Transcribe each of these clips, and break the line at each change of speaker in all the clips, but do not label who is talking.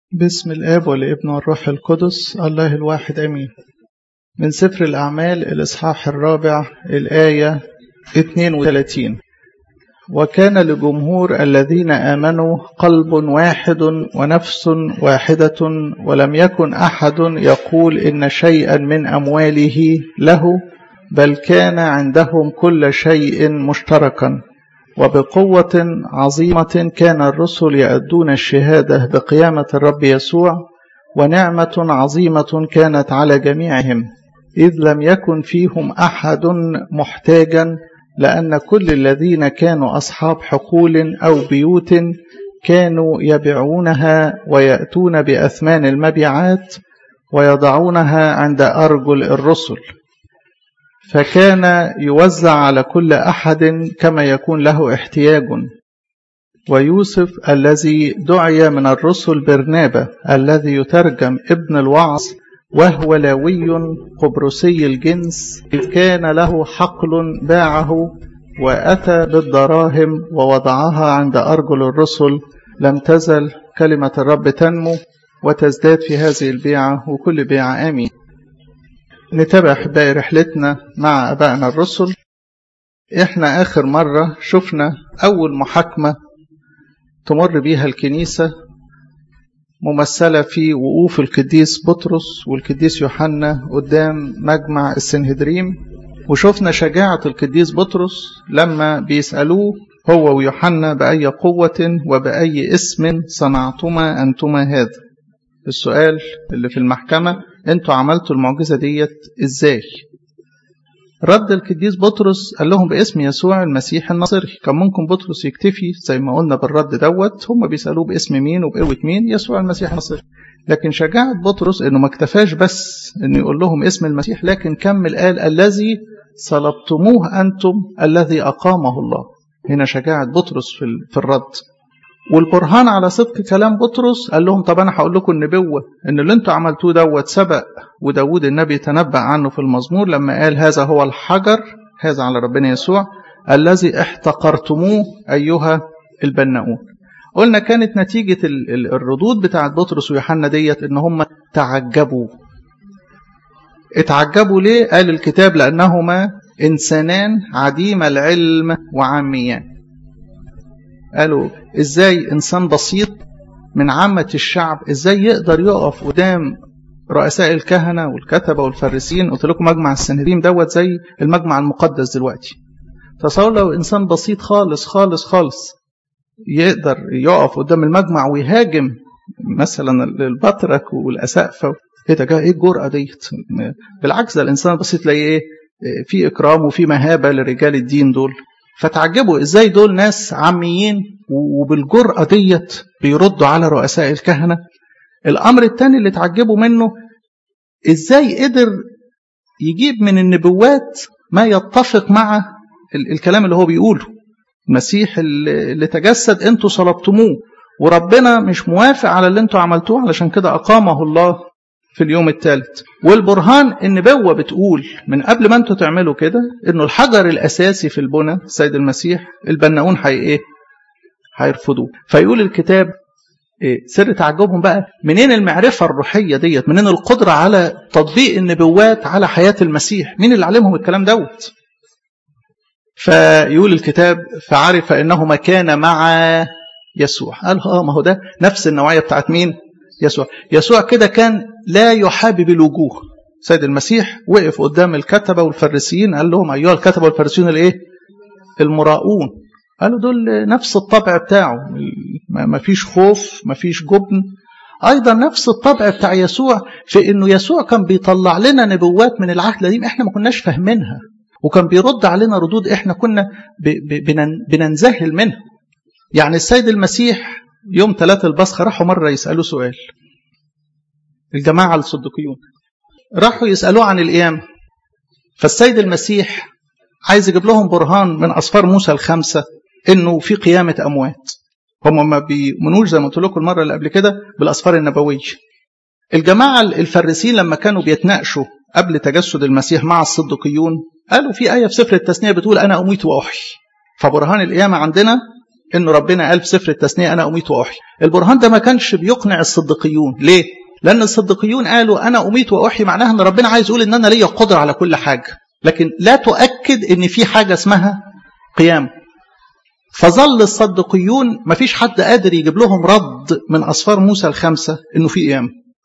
باسم الآب والابن والروح القدس الله الواحد أمين من سفر الأعمال الإصحاح الرابع الآية 32 وكان لجمهور الذين آمنوا قلب واحد ونفس واحدة ولم يكن أحد يقول إن شيئا من أمواله له بل كان عندهم كل شيء مشتركا وبقوة عظيمة كان الرسل يأدون الشهادة بقيامة الرب يسوع ونعمة عظيمة كانت على جميعهم إذ لم يكن فيهم أحد محتاجا لأن كل الذين كانوا أصحاب حقول أو بيوت كانوا يبيعونها ويأتون بأثمان المبيعات ويضعونها عند أرجل الرسل فكان يوزع على كل أحد كما يكون له احتياج ويوسف الذي دعي من الرسل برنابة الذي يترجم ابن الوعظ وهو لاوي قبرصي الجنس إذ كان له حقل باعه وأتى بالدراهم ووضعها عند أرجل الرسل لم تزل كلمة الرب تنمو وتزداد في هذه البيعة وكل بيعة آمين نتابع أحبائي رحلتنا مع أبائنا الرسل إحنا آخر مرة شفنا أول محاكمة تمر بيها الكنيسة ممثلة في وقوف القديس بطرس والقديس يوحنا قدام مجمع السنهدريم وشفنا شجاعة القديس بطرس لما بيسألوه هو ويوحنا بأي قوة وبأي اسم صنعتما أنتما هذا السؤال اللي في المحكمة انتوا عملتوا المعجزة ديت ازاي رد القديس بطرس قال لهم باسم يسوع المسيح الناصري كان ممكن بطرس يكتفي زي ما قلنا بالرد دوت هم بيسألوه باسم مين وبقوة مين يسوع المسيح الناصري لكن شجاعة بطرس انه ما اكتفاش بس انه يقول لهم اسم المسيح لكن كمل قال الذي صلبتموه انتم الذي اقامه الله هنا شجاعة بطرس في في الرد والبرهان على صدق كلام بطرس قال لهم طب انا هقول لكم النبوه ان اللي انتوا عملتوه دوت سبق وداود النبي تنبأ عنه في المزمور لما قال هذا هو الحجر هذا على ربنا يسوع الذي احتقرتموه ايها البناؤون قلنا كانت نتيجة الردود بتاعت بطرس ويوحنا ديت ان هم تعجبوا اتعجبوا ليه قال الكتاب لأنهما إنسانان عديم العلم وعاميان قالوا ازاي انسان بسيط من عامة الشعب ازاي يقدر يقف قدام رؤساء الكهنة والكتبة والفريسين قلت لكم مجمع السنهريم دوت زي المجمع المقدس دلوقتي تصور لو انسان بسيط خالص خالص خالص يقدر يقف قدام المجمع ويهاجم مثلا البطرك والاسقفه ايه ده ايه الجرأه ديت بالعكس ده الانسان البسيط تلاقيه ايه في اكرام وفي مهابه لرجال الدين دول فتعجبوا ازاي دول ناس عاميين وبالجرأة ديت بيردوا على رؤساء الكهنة الأمر الثاني اللي تعجبوا منه ازاي قدر يجيب من النبوات ما يتفق مع الكلام اللي هو بيقوله المسيح اللي تجسد انتوا صلبتموه وربنا مش موافق على اللي انتوا عملتوه علشان كده أقامه الله في اليوم الثالث والبرهان النبوة بتقول من قبل ما انتوا تعملوا كده انه الحجر الاساسي في البنى السيد المسيح البناؤون حي ايه هيرفضوه فيقول الكتاب إيه سر تعجبهم بقى منين المعرفة الروحية ديت منين القدرة على تطبيق النبوات على حياة المسيح مين اللي علمهم الكلام دوت فيقول الكتاب فعرف انه كان مع يسوع قال اه ما هو ده نفس النوعية بتاعت مين يسوع يسوع كده كان لا يحابب الوجوه سيد المسيح وقف قدام الكتبة والفريسيين قال لهم أيها الكتبة والفريسيون الإيه المراؤون قالوا دول نفس الطبع بتاعه ما فيش خوف ما فيش جبن أيضا نفس الطبع بتاع يسوع في أنه يسوع كان بيطلع لنا نبوات من العهد القديم إحنا ما كناش فاهمينها وكان بيرد علينا ردود إحنا كنا بننذهل منها يعني السيد المسيح يوم ثلاثة البصخة راحوا مرة يسألوا سؤال الجماعة الصدقيون راحوا يسألوه عن القيامة فالسيد المسيح عايز يجيب لهم برهان من أصفار موسى الخمسة إنه في قيامة أموات هم ما بيؤمنوش زي ما قلت لكم المرة اللي قبل كده بالأصفار النبوية الجماعة الفريسيين لما كانوا بيتناقشوا قبل تجسد المسيح مع الصدقيون قالوا في آية في سفر التثنية بتقول أنا أميت وأحيي فبرهان القيامة عندنا انه ربنا قال في سفر التثنيه انا اميت واحيي البرهان ده ما كانش بيقنع الصديقيون ليه لان الصديقيون قالوا انا اميت واحيي معناها ان ربنا عايز يقول ان انا ليا قدره على كل حاجه لكن لا تؤكد ان في حاجه اسمها قيام فظل الصديقيون ما فيش حد قادر يجيب لهم رد من اسفار موسى الخمسه انه في قيام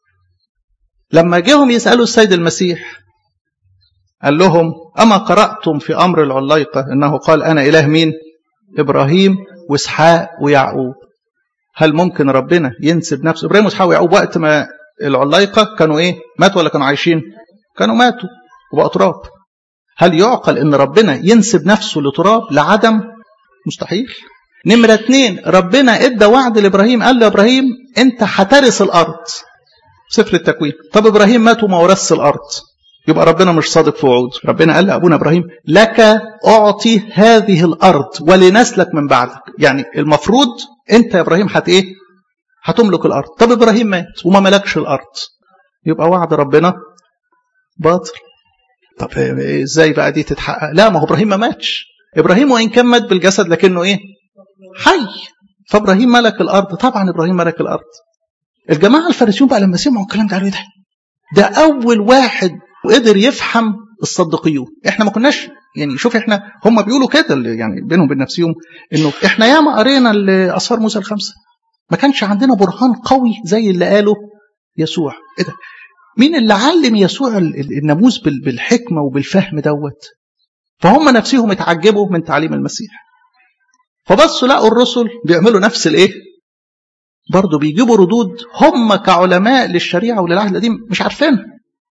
لما جاهم يسالوا السيد المسيح قال لهم اما قراتم في امر العلايقه انه قال انا اله مين ابراهيم واسحاق ويعقوب هل ممكن ربنا ينسب نفسه ابراهيم واسحاق ويعقوب وقت ما العلايقه كانوا ايه ماتوا ولا كانوا عايشين كانوا ماتوا وبقوا تراب هل يعقل ان ربنا ينسب نفسه لتراب لعدم مستحيل نمرة اتنين ربنا ادى وعد لابراهيم قال لابراهيم انت هترث الارض سفر التكوين طب ابراهيم مات وما ورثش الارض يبقى ربنا مش صادق في وعوده ربنا قال لابونا ابراهيم لك اعطي هذه الارض ولنسلك من بعدك يعني المفروض انت يا ابراهيم هت ايه هتملك الارض طب ابراهيم مات وما ملكش الارض يبقى وعد ربنا باطل طب ازاي بقى دي تتحقق لا ما هو ابراهيم ما ماتش ابراهيم وان كان مات بالجسد لكنه ايه حي فابراهيم ملك الارض طبعا ابراهيم ملك الارض الجماعه الفارسيون بقى لما سمعوا الكلام ده قالوا ايه ده ده اول واحد وقدر يفهم الصديقيون احنا ما كناش يعني شوف احنا هم بيقولوا كده يعني بينهم وبين نفسهم انه احنا ياما قرينا اسفار موسى الخمسه ما كانش عندنا برهان قوي زي اللي قاله يسوع ايه ده مين اللي علم يسوع الناموس بالحكمه وبالفهم دوت فهم نفسهم اتعجبوا من تعليم المسيح فبصوا لقوا الرسل بيعملوا نفس الايه برضه بيجيبوا ردود هم كعلماء للشريعه وللعهد القديم مش عارفينها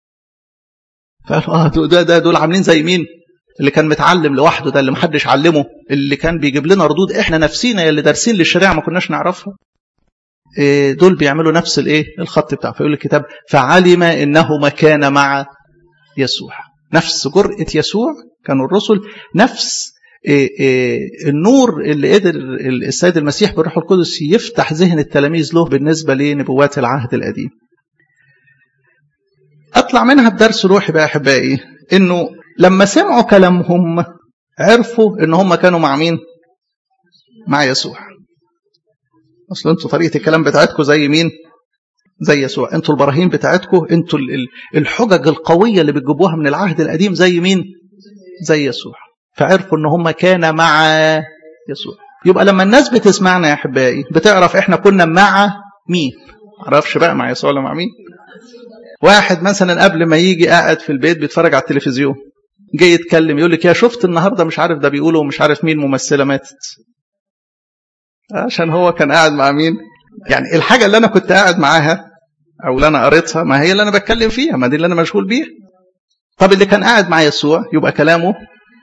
فقالوا اه ده, ده دول عاملين زي مين اللي كان متعلم لوحده ده اللي محدش علمه اللي كان بيجيب لنا ردود احنا نفسينا اللي دارسين للشريعه ما كناش نعرفها إيه دول بيعملوا نفس الايه الخط بتاعه فيقول الكتاب فعلم انه ما كان مع يسوع نفس جرأة يسوع كانوا الرسل نفس إيه إيه النور اللي قدر السيد المسيح بالروح القدس يفتح ذهن التلاميذ له بالنسبة لنبوات العهد القديم أطلع منها بدرس روحي بقى أحبائي إنه لما سمعوا كلامهم عرفوا إن هم كانوا مع مين؟ مع يسوع. أصل أنتوا طريقة الكلام بتاعتكم زي مين؟ زي يسوع، أنتوا البراهين بتاعتكم، أنتوا الحجج القوية اللي بتجيبوها من العهد القديم زي مين؟ زي يسوع. فعرفوا إن هم كان مع يسوع. يبقى لما الناس بتسمعنا يا أحبائي بتعرف إحنا كنا مع مين؟ معرفش بقى مع يسوع ولا مع مين؟ واحد مثلا قبل ما يجي قاعد في البيت بيتفرج على التلفزيون جاي يتكلم يقول لك يا شفت النهارده مش عارف ده بيقولوا مش عارف مين ممثله ماتت عشان هو كان قاعد مع مين يعني الحاجه اللي انا كنت قاعد معاها او اللي انا قريتها ما هي اللي انا بتكلم فيها ما دي اللي انا مشغول بيها طب اللي كان قاعد مع يسوع يبقى كلامه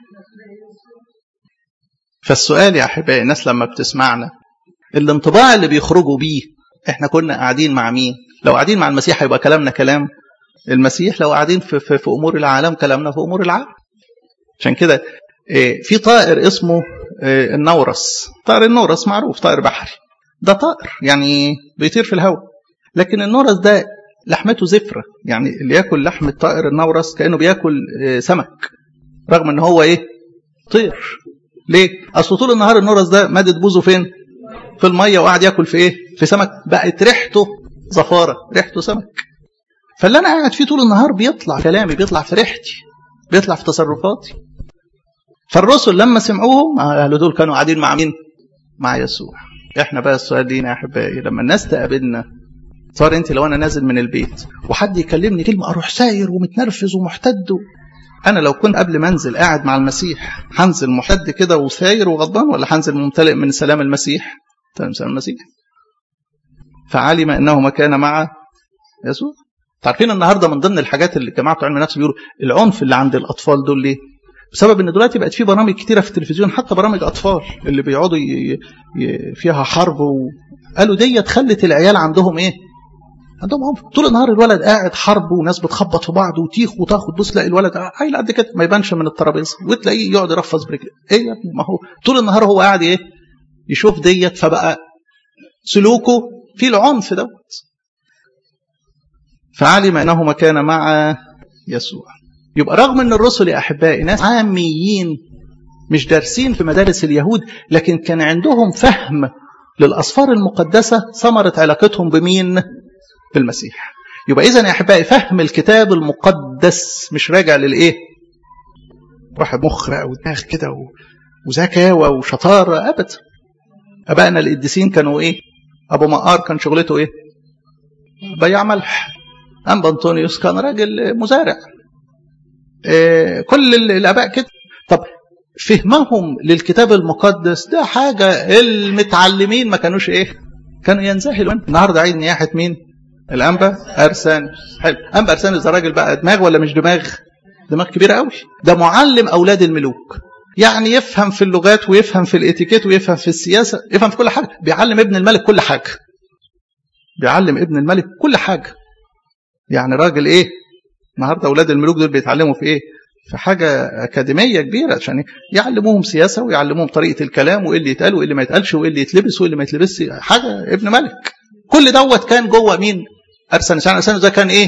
فالسؤال يا احبائي الناس لما بتسمعنا الانطباع اللي بيخرجوا بيه احنا كنا قاعدين مع مين لو قاعدين مع المسيح هيبقى كلامنا كلام المسيح لو قاعدين في, في, في امور العالم كلامنا في امور العالم عشان كده في طائر اسمه النورس طائر النورس معروف طائر بحري ده طائر يعني بيطير في الهواء لكن النورس ده لحمته زفرة يعني اللي ياكل لحم الطائر النورس كأنه بياكل سمك رغم ان هو ايه طير ليه اصل طول النهار النورس ده مادد بوزه فين في الميه وقاعد ياكل في ايه في سمك بقت ريحته زفاره ريحته سمك فاللي انا قاعد فيه طول النهار بيطلع كلامي بيطلع في ريحتي بيطلع في تصرفاتي فالرسل لما سمعوهم قالوا دول كانوا قاعدين مع مين مع يسوع احنا بقى السؤال لينا يا احبائي لما الناس تقابلنا صار انت لو انا نازل من البيت وحد يكلمني كلمه اروح ساير ومتنرفز ومحتد انا لو كنت قبل ما انزل قاعد مع المسيح هنزل محتد كده وساير وغضبان ولا هنزل ممتلئ من سلام المسيح سلام المسيح فعلم انه ما كان مع يسوع عارفين النهارده من ضمن الحاجات اللي الجماعه بتوع علم النفس بيقولوا العنف اللي عند الاطفال دول ليه؟ بسبب ان دلوقتي بقت في برامج كتيره في التلفزيون حتى برامج اطفال اللي بيقعدوا ي... ي... فيها حرب وقالوا ديت خلت العيال عندهم ايه؟ عندهم عنف طول النهار الولد قاعد حرب وناس بتخبط في بعض وتيخ وطاخ وتبص تلاقي الولد عيل قد كده ما يبانش من الترابيزه وتلاقيه يقعد يرفص برجله ايه يا ابني ما هو طول النهار هو قاعد ايه؟ يشوف ديت فبقى سلوكه في العنف دوت فعلم انه ما كان مع يسوع يبقى رغم ان الرسل يا احبائي ناس عاميين مش دارسين في مدارس اليهود لكن كان عندهم فهم للأسفار المقدسة ثمرة علاقتهم بمين؟ بالمسيح يبقى إذا يا أحبائي فهم الكتاب المقدس مش راجع للإيه؟ واحد مخ بقى ودماغ كده وذكاوة وشطارة أبدا أبائنا القديسين كانوا إيه؟ أبو مقار كان شغلته إيه؟ بياع ملح أنبا أنطونيوس كان راجل مزارع إيه كل الآباء كده طب فهمهم للكتاب المقدس ده حاجة المتعلمين ما كانوش إيه؟ كانوا ينزهلوا النهارده عيد نياحة مين؟ الأنبا أرسانيوس حلو أنبا أرسانيوس ده راجل بقى دماغ ولا مش دماغ؟ دماغ كبيرة قوي ده معلم أولاد الملوك يعني يفهم في اللغات ويفهم في الاتيكيت ويفهم في السياسة يفهم في كل حاجة بيعلم ابن الملك كل حاجة بيعلم ابن الملك كل حاجة يعني راجل ايه النهارده اولاد الملوك دول بيتعلموا في ايه في حاجة أكاديمية كبيرة عشان يعلموهم سياسة ويعلموهم طريقة الكلام وإيه اللي يتقال وإيه اللي ما يتقالش وإيه اللي يتلبس وإيه اللي ما يتلبسش حاجة ابن ملك كل دوت كان جوه مين أرسنس يعني أرسنس ده كان إيه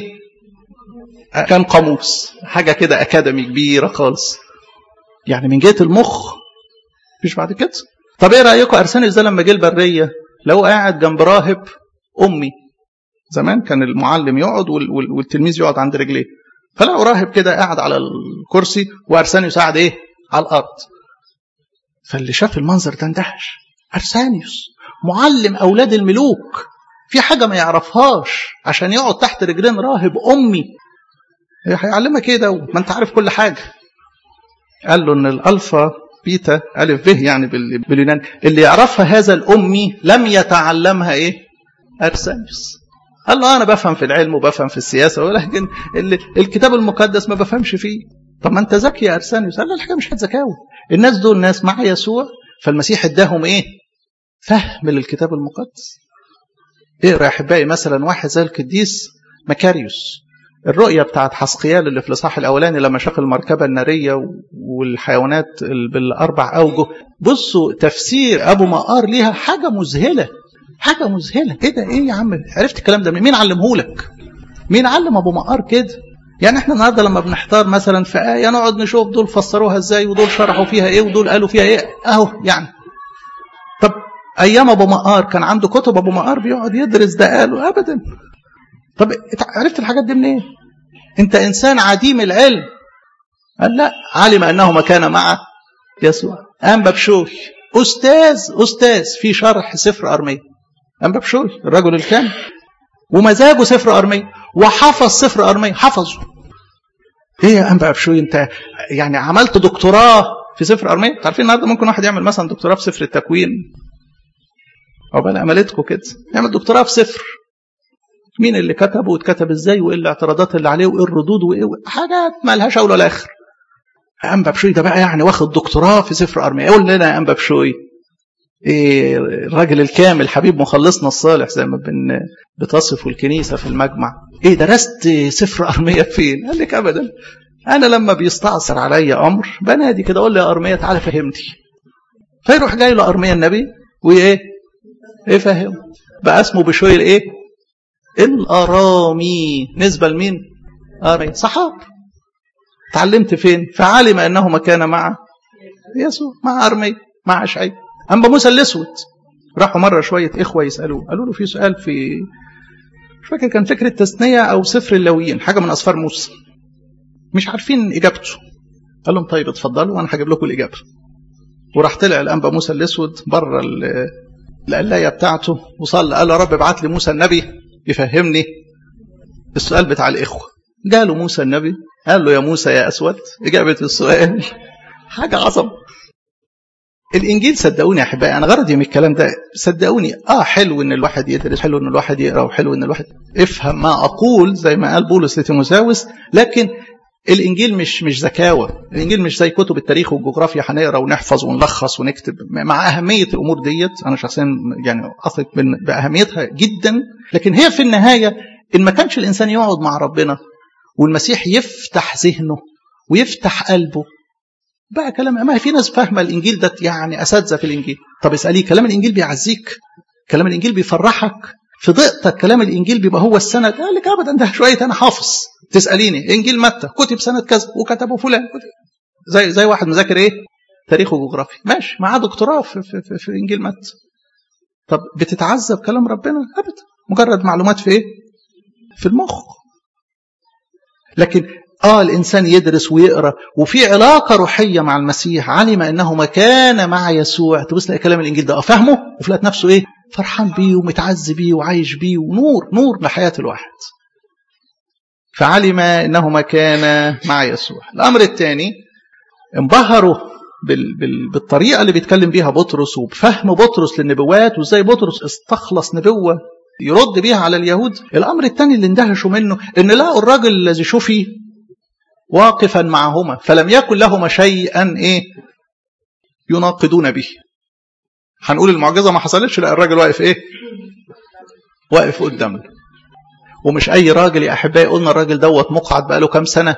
كان قاموس حاجة كده أكاديمي كبيرة خالص يعني من جهة المخ مفيش بعد كده طب ايه رأيكم أرسنس ده لما جه البرية لو قاعد جنب راهب أمي زمان كان المعلم يقعد والتلميذ يقعد عند رجليه فلقوا راهب كده قاعد على الكرسي وارسانيوس قاعد ايه على الارض فاللي شاف المنظر ده اندهش ارسانيوس معلم اولاد الملوك في حاجه ما يعرفهاش عشان يقعد تحت رجلين راهب امي هيعلمك ايه ده ما انت عارف كل حاجه قال له ان الالفا بيتا الف به يعني باليونان اللي يعرفها هذا الامي لم يتعلمها ايه ارسانيوس قال له انا بفهم في العلم وبفهم في السياسه ولكن الكتاب المقدس ما بفهمش فيه طب ما انت ذكي يا ارسانيوس قال له الحكايه مش ذكاوه الناس دول ناس مع يسوع فالمسيح اداهم ايه فهم للكتاب المقدس اقرا يا احبائي مثلا واحد زي القديس مكاريوس الرؤية بتاعت حسقيال اللي في الإصحاح الأولاني لما شاف المركبة النارية والحيوانات بالأربع أوجه بصوا تفسير أبو مقار ليها حاجة مذهلة حاجة مذهلة ايه ده ايه يا عم عرفت الكلام ده مين علمهولك مين علم ابو مقار كده يعني احنا النهارده لما بنحتار مثلا في آية نقعد نشوف دول فسروها ازاي ودول شرحوا فيها ايه ودول قالوا فيها ايه اهو يعني طب ايام ابو مقار كان عنده كتب ابو مقار بيقعد يدرس ده قالوا ابدا طب عرفت الحاجات دي منين؟ إيه؟ انت انسان عديم العلم قال لا علم انه ما كان مع يسوع قام ببشوي استاذ استاذ في شرح سفر ارميه أنبا بشوي الرجل الكامل ومزاجه سفر أرمية وحفظ سفر أرمية حفظه ايه يا أنبا بشوي انت يعني عملت دكتوراه في سفر أرمية عارفين النهارده ممكن واحد يعمل مثلا دكتوراه في سفر التكوين أو بقى عملتكم كده يعمل دكتوراه في سفر مين اللي كتبه واتكتب ازاي وايه الاعتراضات اللي عليه وايه الردود وايه حاجات ما لهاش اول ولا اخر انبا بشوي ده بقى يعني واخد دكتوراه في سفر ارميا قول لنا يا انبا بشوي إيه الراجل الكامل حبيب مخلصنا الصالح زي ما بن بتصفه الكنيسة في المجمع ايه درست سفر أرمية فين قال لك أبدا أنا لما بيستعصر عليا أمر بنادي كده أقول له يا أرمية تعالى فهمني فيروح جاي له أرمية النبي وإيه إيه فهم بقى اسمه بشوي الإيه الأرامي نسبة لمين أرمية صحاب تعلمت فين فعلم أنه ما كان مع يسوع مع أرمية مع شعيب أما موسى الأسود راحوا مرة شوية إخوة يسألوه قالوا له في سؤال في مش فاكر كان فكرة تثنية أو سفر اللاويين حاجة من أسفار موسى مش عارفين إجابته قال لهم طيب اتفضلوا وأنا هجيب لكم الإجابة وراح طلع الأنبا موسى الأسود بره القلاية بتاعته وصلى قال له يا رب ابعت لي موسى النبي يفهمني السؤال بتاع الإخوة جاله موسى النبي قال له يا موسى يا أسود إجابة السؤال حاجة عظمة الانجيل صدقوني يا احبائي انا غرضي من الكلام ده صدقوني اه حلو ان الواحد يدرس حلو ان الواحد يقرا وحلو ان الواحد افهم ما اقول زي ما قال بولس لتيموساوس لكن الانجيل مش مش زكاوه الانجيل مش زي كتب التاريخ والجغرافيا هنقرا ونحفظ ونلخص ونكتب مع اهميه الامور ديت انا شخصيا يعني اثق باهميتها جدا لكن هي في النهايه ان ما كانش الانسان يقعد مع ربنا والمسيح يفتح ذهنه ويفتح قلبه بقى كلام ما في ناس فاهمه الانجيل ده يعني اساتذه في الانجيل طب اساليه كلام الانجيل بيعزيك كلام الانجيل بيفرحك في ضيقتك كلام الانجيل بيبقى هو السند قال لك ابدا ده شويه انا حافظ تساليني انجيل متى كتب سنه كذا وكتبه فلان زي زي واحد مذاكر ايه تاريخ وجغرافيا ماشي معاه دكتوراه في, في, في, في انجيل متى طب بتتعذب كلام ربنا ابدا مجرد معلومات في ايه في المخ لكن اه الانسان يدرس ويقرا وفي علاقه روحيه مع المسيح علم انه ما كان مع يسوع تبص تلاقي كلام الانجيل ده فاهمه وفي نفسه ايه فرحان بيه ومتعز بيه وعايش بيه ونور نور لحياه الواحد فعلم انه ما كان مع يسوع الامر الثاني انبهروا بال بال بالطريقه اللي بيتكلم بيها بطرس وبفهم بطرس للنبوات وازاي بطرس استخلص نبوه يرد بيها على اليهود الامر الثاني اللي اندهشوا منه ان لقوا الراجل الذي شفي واقفا معهما فلم يكن لهما شيئا ايه يناقضون به هنقول المعجزه ما حصلتش لا الراجل واقف ايه واقف قدامنا ومش اي راجل يا احبائي قلنا الراجل دوت مقعد بقاله كام سنه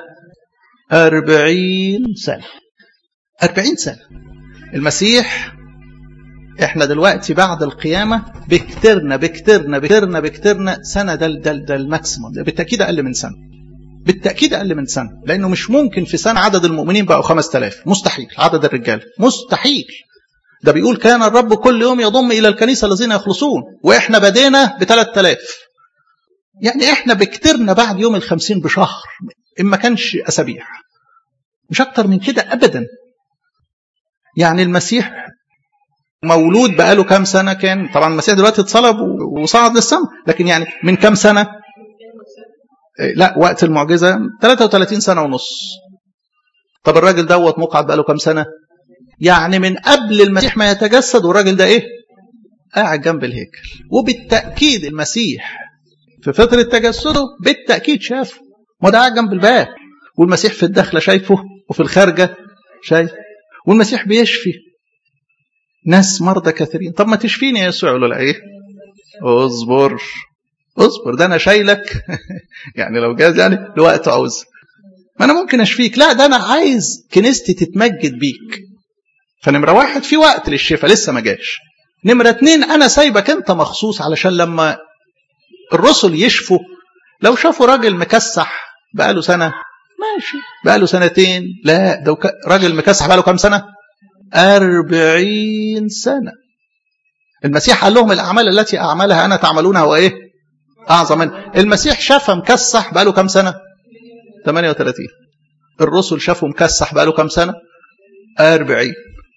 أربعين سنة أربعين سنة المسيح احنا دلوقتي بعد القيامة بكترنا بكترنا بكترنا بكترنا سنة ده ده ده الماكسيموم ده بالتأكيد أقل من سنة بالتأكيد أقل من سنة لأنه مش ممكن في سنة عدد المؤمنين بقوا 5000 مستحيل عدد الرجال مستحيل ده بيقول كان الرب كل يوم يضم إلى الكنيسة الذين يخلصون وإحنا بدينا ب 3000 يعني إحنا بكترنا بعد يوم الخمسين بشهر إن ما كانش أسابيع مش أكتر من كده أبدا يعني المسيح مولود بقاله كام سنة كان طبعا المسيح دلوقتي اتصلب وصعد للسماء لكن يعني من كام سنة لا وقت المعجزة 33 سنة ونص طب الراجل دوت مقعد بقاله كام سنة يعني من قبل المسيح ما يتجسد والراجل ده ايه قاعد جنب الهيكل وبالتأكيد المسيح في فترة تجسده بالتأكيد شافه ما ده قاعد جنب الباب والمسيح في الداخلة شايفه وفي الخارجة شايف والمسيح بيشفي ناس مرضى كثيرين طب ما تشفيني يا يسوع يقول له ايه اصبر اصبر ده انا شايلك يعني لو جاز يعني لوقت عاوز ما انا ممكن اشفيك لا ده انا عايز كنيستي تتمجد بيك فنمره واحد في وقت للشفاء لسه ما جاش نمره اتنين انا سايبك انت مخصوص علشان لما الرسل يشفوا لو شافوا راجل مكسح بقاله سنه ماشي بقاله سنتين لا ده راجل مكسح بقاله كام سنه أربعين سنة المسيح قال لهم الأعمال التي أعملها أنا تعملونها وإيه أعظم منها المسيح شافها مكسح بقاله كام سنة 38 الرسل شافوا مكسح بقاله كام سنة 40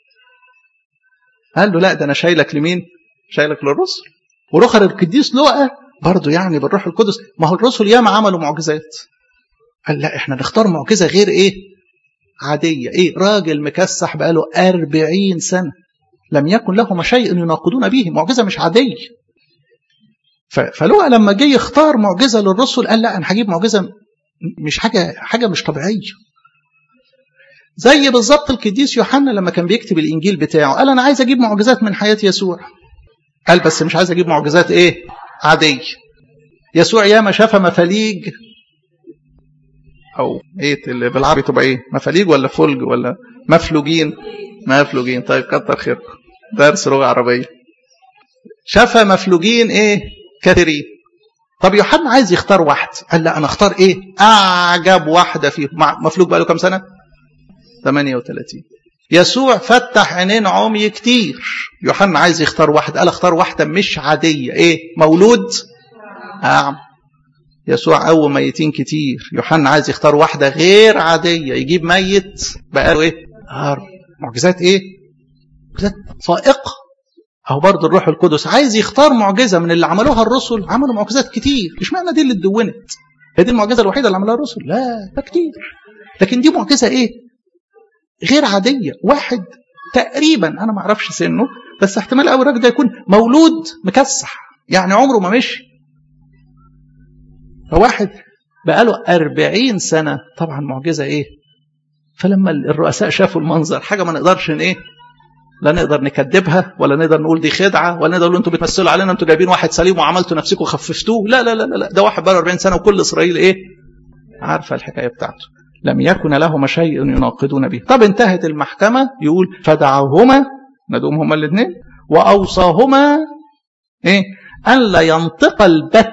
قال له لا ده أنا شايلك لمين شايلك للرسل ورخر القديس لوقا برضه يعني بالروح القدس ما هو الرسل ياما عملوا معجزات قال لا احنا نختار معجزة غير ايه عادية إيه راجل مكسح بقاله أربعين سنة لم يكن لهم شيء يناقضون به معجزة مش عادية فلوقا لما جه يختار معجزة للرسل قال لا أنا هجيب معجزة مش حاجة حاجة مش طبيعية زي بالظبط القديس يوحنا لما كان بيكتب الإنجيل بتاعه قال أنا عايز أجيب معجزات من حياة يسوع قال بس مش عايز أجيب معجزات إيه عادية يسوع ياما شاف مفاليج او ايه اللي بالعربي تبقى ايه مفاليج ولا فلج ولا مفلوجين مفلوجين طيب كتر خيركم درس لغه عربيه شافها مفلوجين ايه كثيرين طب يوحنا عايز يختار واحد قال لا انا اختار ايه اعجب واحده فيهم مفلوج بقى له كام سنه 38 يسوع فتح عينين عمي كتير يوحنا عايز يختار واحد قال اختار واحده مش عاديه ايه مولود اعمى يسوع قوم ميتين كتير يوحنا عايز يختار واحدة غير عادية يجيب ميت بقاله ايه هار معجزات ايه معجزات فائقة أو برضه الروح القدس عايز يختار معجزة من اللي عملوها الرسل عملوا معجزات كتير مش معنى دي اللي اتدونت هي دي المعجزة الوحيدة اللي عملها الرسل لا ده كتير لكن دي معجزة ايه غير عادية واحد تقريبا أنا ما أعرفش سنه بس احتمال قوي الراجل ده يكون مولود مكسح يعني عمره ما مشي فواحد بقاله أربعين سنة طبعا معجزة إيه فلما الرؤساء شافوا المنظر حاجة ما نقدرش إيه لا نقدر نكذبها ولا نقدر نقول دي خدعة ولا نقدر نقول انتوا بتمثلوا علينا انتوا جايبين واحد سليم وعملتوا نفسكم خففتوه لا لا لا لا ده واحد بقاله 40 سنة وكل إسرائيل إيه عارفة الحكاية بتاعته لم يكن لهما شيء يناقضون به طب انتهت المحكمة يقول فدعوهما ندوم هما الاثنين وأوصاهما إيه أن لا ينطق البتة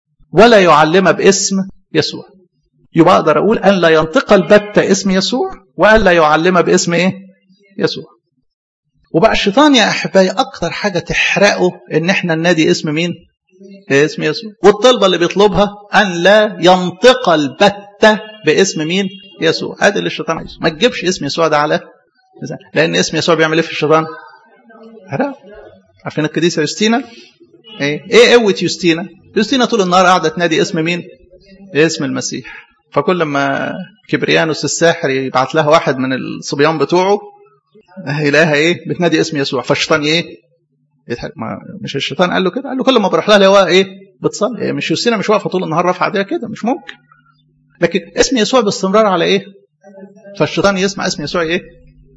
ولا يعلم باسم يسوع يبقى أقدر أقول أن لا ينطق البتة اسم يسوع والا يعلم باسم ايه يسوع وبقى الشيطان يا احبائي اكتر حاجه تحرقه ان احنا ننادي اسم مين اسم يسوع والطلبه اللي بيطلبها ان لا ينطق البته باسم مين يسوع ادي اللي الشيطان عايزه ما تجيبش اسم يسوع ده على لان اسم يسوع بيعمل ايه في الشيطان حرق عارفين القديسه يوستينا ايه ايه قوه يوستينا يوستينا طول النهار قاعده تنادي اسم مين اسم المسيح فكل ما كبريانوس الساحر يبعت لها واحد من الصبيان بتوعه يلاقيها ايه بتنادي اسم يسوع فالشيطان ايه يتحرق ما مش الشيطان قال له كده قال له كل ما بروح لها هو ايه بتصلي إيه مش يوستينا مش واقفه طول النهار رافعه ايديها كده مش ممكن لكن اسم يسوع باستمرار على ايه فالشيطان يسمع اسم يسوع ايه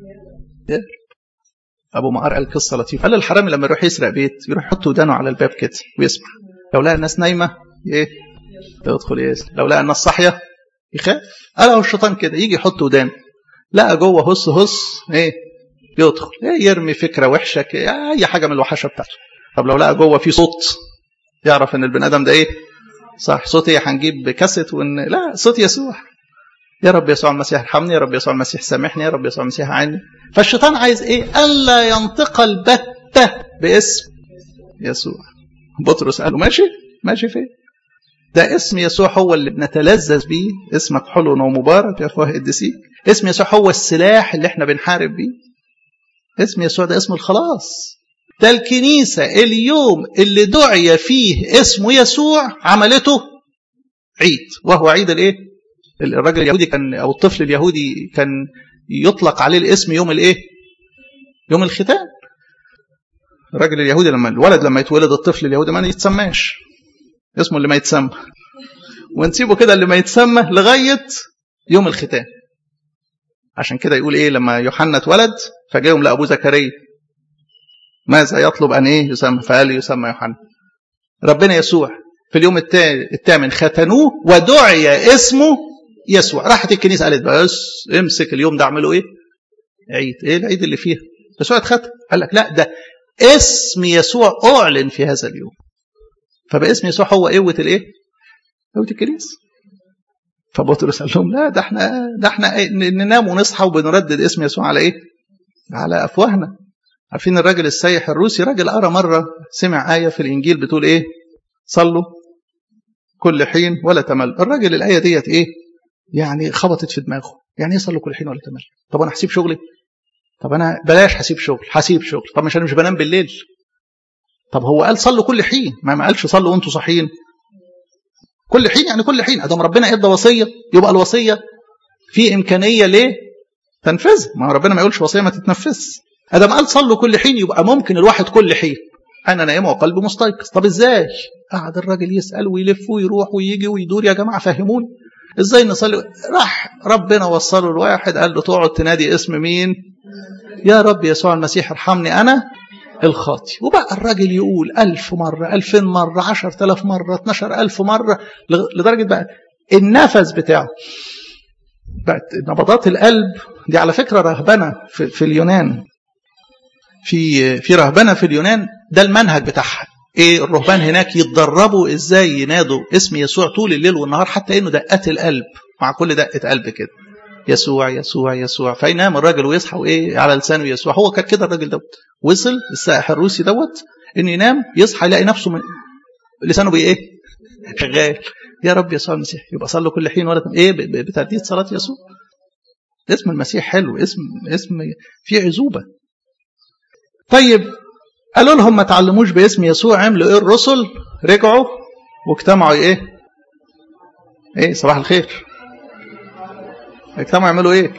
ابو مقار قال قصه لطيفه قال الحرامي لما يروح يسرق بيت يروح يحط ودانه على الباب كده ويسمع لو لقى الناس نايمه ايه يدخل يسمع لو لقى الناس صاحيه يخاف قال اهو الشيطان كده يجي يحط ودانه لقى جوه هص هص ايه يدخل إيه يرمي فكره وحشه اي حاجه من الوحشه بتاعته طب لو لقى جوه في صوت يعرف ان البني ادم ده ايه صح صوت ايه هنجيب كاسيت وان لا صوت يسوع يا رب يسوع المسيح ارحمني يا رب يسوع المسيح سامحني يا رب يسوع المسيح عني فالشيطان عايز ايه الا ينطق البتة باسم يسوع بطرس قال له ماشي ماشي فين ده اسم يسوع هو اللي بنتلذذ بيه اسمك حلو ومبارك يا اخوه القديسين اسم يسوع هو السلاح اللي احنا بنحارب بيه اسم يسوع ده اسم الخلاص ده الكنيسة اليوم اللي دعي فيه اسمه يسوع عملته عيد وهو عيد الايه الراجل اليهودي كان او الطفل اليهودي كان يطلق عليه الاسم يوم الايه يوم الختان الراجل اليهودي لما الولد لما يتولد الطفل اليهودي ما يتسماش اسمه اللي ما يتسمى ونسيبه كده اللي ما يتسمى لغايه يوم الختان عشان كده يقول ايه لما يوحنا اتولد فجاهم لابو زكريا ماذا يطلب ان ايه يسمى فقال يسمى يوحنا ربنا يسوع في اليوم الثامن ختنوه ودعي اسمه يسوع راحت الكنيسه قالت بس امسك اليوم ده اعمله ايه عيد ايه العيد اللي فيها يسوع اتختم قال لك لا ده اسم يسوع اعلن في هذا اليوم فباسم يسوع هو قوه الايه قوه الكنيسه فبطرس قال لهم لا ده احنا ده احنا ننام ونصحى وبنردد اسم يسوع على ايه على افواهنا عارفين الراجل السايح الروسي راجل قرا مره سمع ايه في الانجيل بتقول ايه صلوا كل حين ولا تمل الراجل الايه ديت ايه يعني خبطت في دماغه يعني ايه صلوا كل حين ولا تمل طب انا هسيب شغلي طب انا بلاش هسيب شغل هسيب شغل طب مش انا مش بنام بالليل طب هو قال صلوا كل حين ما ما قالش صلوا وانتم صاحيين كل حين يعني كل حين ادام ربنا ادى وصيه يبقى الوصيه في امكانيه ليه تنفذ ما ربنا ما يقولش وصيه ما تتنفذ ادام قال صلوا كل حين يبقى ممكن الواحد كل حين انا نايم وقلبي مستيقظ طب ازاي قعد الراجل يسال ويلف ويروح ويجي ويدور يا جماعه فهموني ازاي نصلي راح ربنا وصله الواحد قال له تقعد تنادي اسم مين يا رب يسوع المسيح ارحمني انا الخاطي وبقى الراجل يقول ألف مرة ألفين مرة عشر تلاف مرة اتناشر ألف مرة لدرجة بقى النفس بتاعه بقت نبضات القلب دي على فكرة رهبنة في, في اليونان في في رهبنة في اليونان ده المنهج بتاعها ايه الرهبان هناك يتدربوا ازاي ينادوا اسم يسوع طول الليل والنهار حتى انه دقات القلب مع كل دقة قلب كده يسوع يسوع يسوع فينام الراجل ويصحى وايه على لسانه يسوع هو كان كده الراجل دوت وصل السائح الروسي دوت انه ينام يصحى يلاقي نفسه من لسانه بايه شغال يا رب يسوع المسيح يبقى صلوا كل حين ولا ايه بترديد صلاه يسوع اسم المسيح حلو اسم اسم فيه عزوبه طيب قالوا لهم ما تعلموش باسم يسوع عملوا ايه الرسل رجعوا واجتمعوا ايه ايه صباح الخير اجتمعوا يعملوا ايه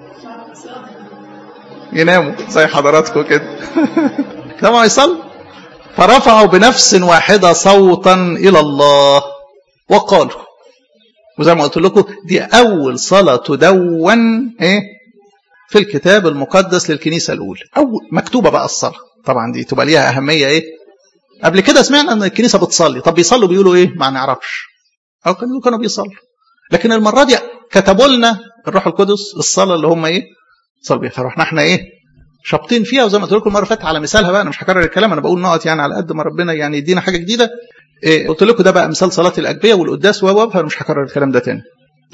يناموا زي حضراتكم كده اجتمعوا يصلوا فرفعوا بنفس واحدة صوتا إلى الله وقالوا وزي ما قلت لكم دي أول صلاة تدون إيه في الكتاب المقدس للكنيسة الأولى أول مكتوبة بقى الصلاة طبعا دي تبقى ليها أهمية إيه قبل كده سمعنا أن الكنيسة بتصلي طب بيصلوا بيقولوا إيه ما نعرفش أو كانوا كانوا بيصلوا لكن المرة دي كتبوا لنا الروح القدس الصلاة اللي هم إيه صلوا بيها فرحنا إحنا إيه شابطين فيها وزي ما قلت لكم المره اللي فاتت على مثالها بقى انا مش هكرر الكلام انا بقول نقط يعني على قد ما ربنا يعني يدينا حاجه جديده إيه قلت لكم ده بقى مثال صلاه الاجبيه والقداس و فانا مش هكرر الكلام ده تاني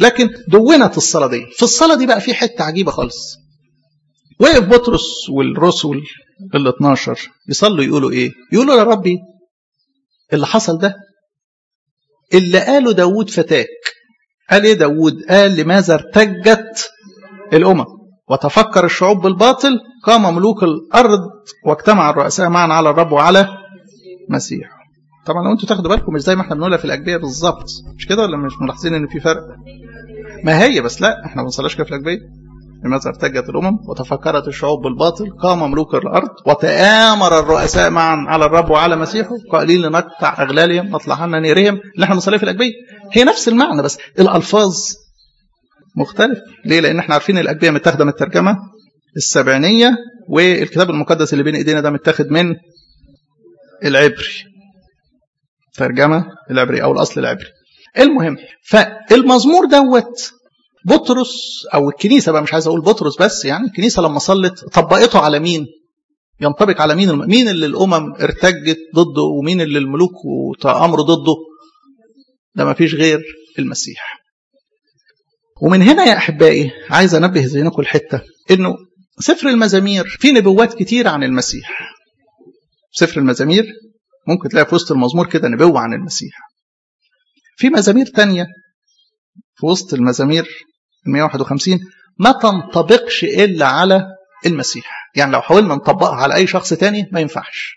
لكن دونت الصلاة دي في الصلاة دي بقى في حتة عجيبة خالص وقف بطرس والرسل ال 12 يصلوا يقولوا ايه يقولوا يا ربي اللي حصل ده اللي قاله داود فتاك قال ايه داود قال لماذا ارتجت الامم وتفكر الشعوب بالباطل قام ملوك الارض واجتمع الرؤساء معا على الرب وعلى مسيحه طبعا لو انتوا تاخدوا بالكم مش زي ما احنا بنقولها في الاجبيه بالظبط مش كده ولا مش ملاحظين ان في فرق ما هي بس لا احنا ما بنصليش كده في الاجبيه لماذا ارتجت الامم وتفكرت الشعوب بالباطل قام ملوك الارض وتآمر الرؤساء معا على الرب وعلى مسيحه قائلين لنقطع اغلالهم نطلع عنا نيرهم اللي احنا بنصليه في الاجبيه هي نفس المعنى بس الالفاظ مختلف ليه لان احنا عارفين الاجبيه متاخده من الترجمه السبعينيه والكتاب المقدس اللي بين ايدينا ده متاخد من العبري ترجمه العبري او الاصل العبري المهم فالمزمور دوت بطرس او الكنيسه بقى مش عايز اقول بطرس بس يعني الكنيسه لما صلت طبقته على مين؟ ينطبق على مين؟ مين اللي الامم ارتجت ضده ومين اللي الملوك وتامروا ضده؟ ده ما فيش غير المسيح. ومن هنا يا احبائي عايز انبه ذهنكم الحته انه سفر المزامير فيه نبوات كتير عن المسيح. سفر المزامير ممكن تلاقي في وسط المزمور كده نبوه عن المسيح. في مزامير تانية في وسط المزامير 151 ما تنطبقش إلا على المسيح يعني لو حاولنا نطبقها على أي شخص تاني ما ينفعش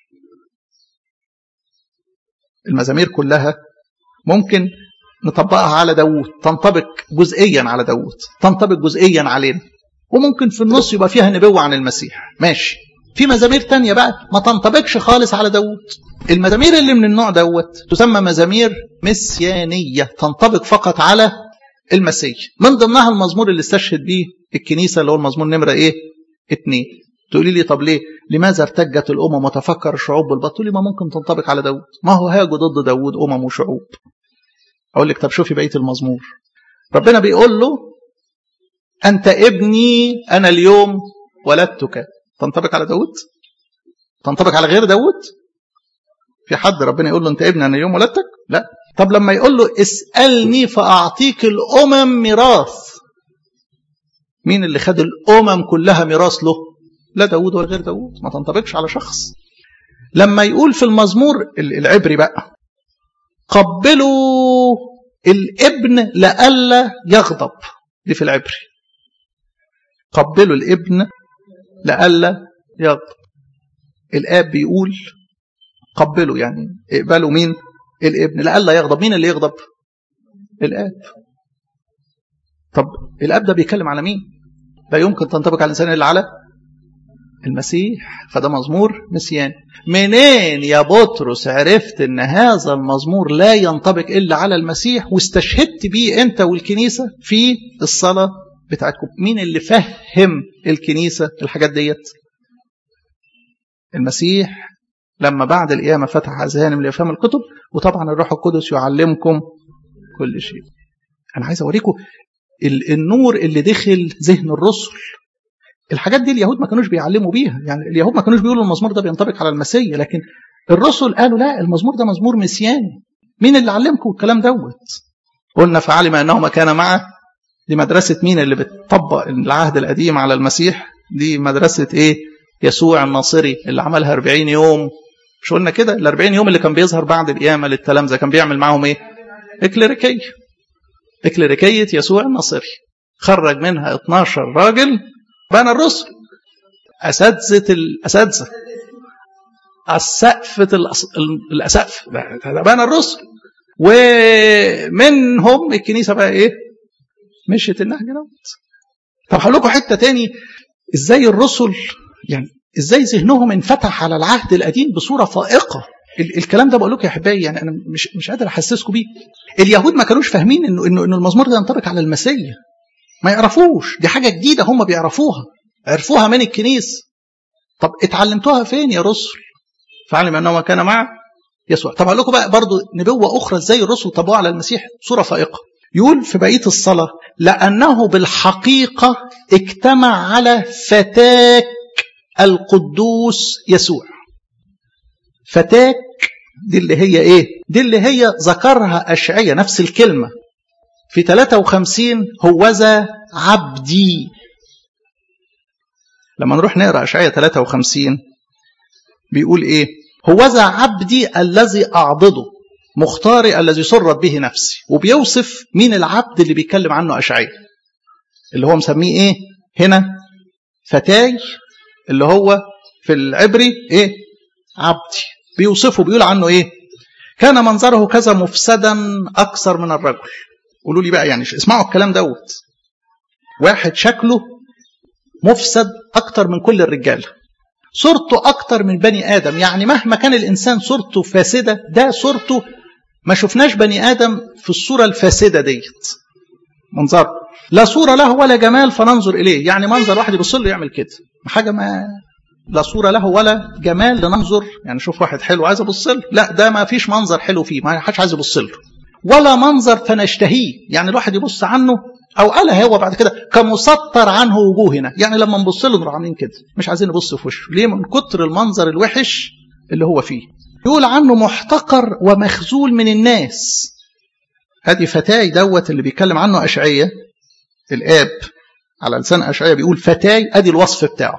المزامير كلها ممكن نطبقها على داوود تنطبق جزئيا على داوود تنطبق جزئيا علينا وممكن في النص يبقى فيها نبوة عن المسيح ماشي في مزامير تانية بقى ما تنطبقش خالص على داوود المزامير اللي من النوع دوت تسمى مزامير مسيانية تنطبق فقط على المسيح من ضمنها المزمور اللي استشهد به الكنيسة اللي هو المزمور نمرة ايه اتنين تقولي لي طب ليه لماذا ارتجت الامم وتفكر الشعوب بالبطل ما ممكن تنطبق على داود ما هو هاجوا ضد داود امم وشعوب اقول لك طب شوفي بقيه المزمور ربنا بيقول له انت ابني انا اليوم ولدتك تنطبق على داود تنطبق على غير داود في حد ربنا يقول له انت ابني انا اليوم ولدتك لا طب لما يقول له اسالني فاعطيك الامم ميراث مين اللي خد الامم كلها ميراث له لا داود ولا غير داود ما تنطبقش على شخص لما يقول في المزمور العبري بقى قبلوا الابن لئلا يغضب دي في العبري قبلوا الابن لئلا يغضب الاب بيقول قبلوا يعني اقبلوا مين الابن لئلا يغضب مين اللي يغضب الاب طب الاب ده بيتكلم على مين لا يمكن تنطبق على الانسان الا على المسيح فده مزمور مسيان منين يا بطرس عرفت ان هذا المزمور لا ينطبق الا على المسيح واستشهدت بيه انت والكنيسه في الصلاه بتاعتكم مين اللي فهم الكنيسه الحاجات ديت المسيح لما بعد القيامة فتح أذهانهم ليفهم الكتب وطبعا الروح القدس يعلمكم كل شيء أنا عايز أوريكم النور اللي دخل ذهن الرسل الحاجات دي اليهود ما كانوش بيعلموا بيها يعني اليهود ما كانوش بيقولوا المزمور ده بينطبق على المسيح لكن الرسل قالوا لا المزمور ده مزمور مسياني مين اللي علمكم الكلام دوت قلنا فعلم أنه ما كان معه دي مدرسة مين اللي بتطبق العهد القديم على المسيح دي مدرسة ايه يسوع الناصري اللي عملها 40 يوم مش قلنا كده ال 40 يوم اللي كان بيظهر بعد القيامه للتلامذه كان بيعمل معاهم ايه؟ اكليريكيه اكليريكيه يسوع الناصري خرج منها 12 راجل بنى الرسل اساتذه الاساتذه السقفة الأسقف بنى الرسل ومنهم الكنيسة بقى إيه؟ مشيت النهج دوت طب هقول لكم حتة تاني إزاي الرسل يعني ازاي ذهنهم انفتح على العهد القديم بصوره فائقه الكلام ده بقول لكم يا احبائي يعني انا مش مش قادر احسسكم بيه اليهود ما كانوش فاهمين انه انه انه المزمور ده ينطبق على المسيح ما يعرفوش دي حاجه جديده هم بيعرفوها عرفوها من الكنيسه طب اتعلمتوها فين يا رسل فعلم انه ما كان مع يسوع طب هقول لكم بقى برضه نبوه اخرى ازاي الرسل طبقوها على المسيح صوره فائقه يقول في بقيه الصلاه لانه بالحقيقه اجتمع على فتاك القدوس يسوع فتاك دي اللي هي ايه دي اللي هي ذكرها أشعية نفس الكلمة في 53 هوذا عبدي لما نروح نقرا اشعياء 53 بيقول ايه هوذا عبدي الذي اعضده مختاري الذي سرت به نفسي وبيوصف مين العبد اللي بيتكلم عنه اشعياء اللي هو مسميه ايه هنا فتاي اللي هو في العبري ايه عبدي بيوصفه بيقول عنه ايه كان منظره كذا مفسدا اكثر من الرجل قولوا لي بقى يعني اسمعوا الكلام دوت واحد شكله مفسد اكتر من كل الرجاله صورته اكتر من بني ادم يعني مهما كان الانسان صورته فاسده ده صورته ما شفناش بني ادم في الصوره الفاسده ديت منظر لا صوره له ولا جمال فننظر اليه يعني منظر واحد يبص له يعمل كده حاجه ما لا صوره له ولا جمال لننظر يعني شوف واحد حلو عايز ابص له لا ده ما فيش منظر حلو فيه ما حدش عايز يبص له ولا منظر فنشتهيه يعني الواحد يبص عنه او قالها هو بعد كده كمسطر عنه وجوهنا يعني لما نبص له نروح عاملين كده مش عايزين نبص في وشه ليه من كتر المنظر الوحش اللي هو فيه يقول عنه محتقر ومخزول من الناس هذه فتاي دوت اللي بيتكلم عنه اشعية الاب على لسان اشعية بيقول فتاي ادي الوصف بتاعه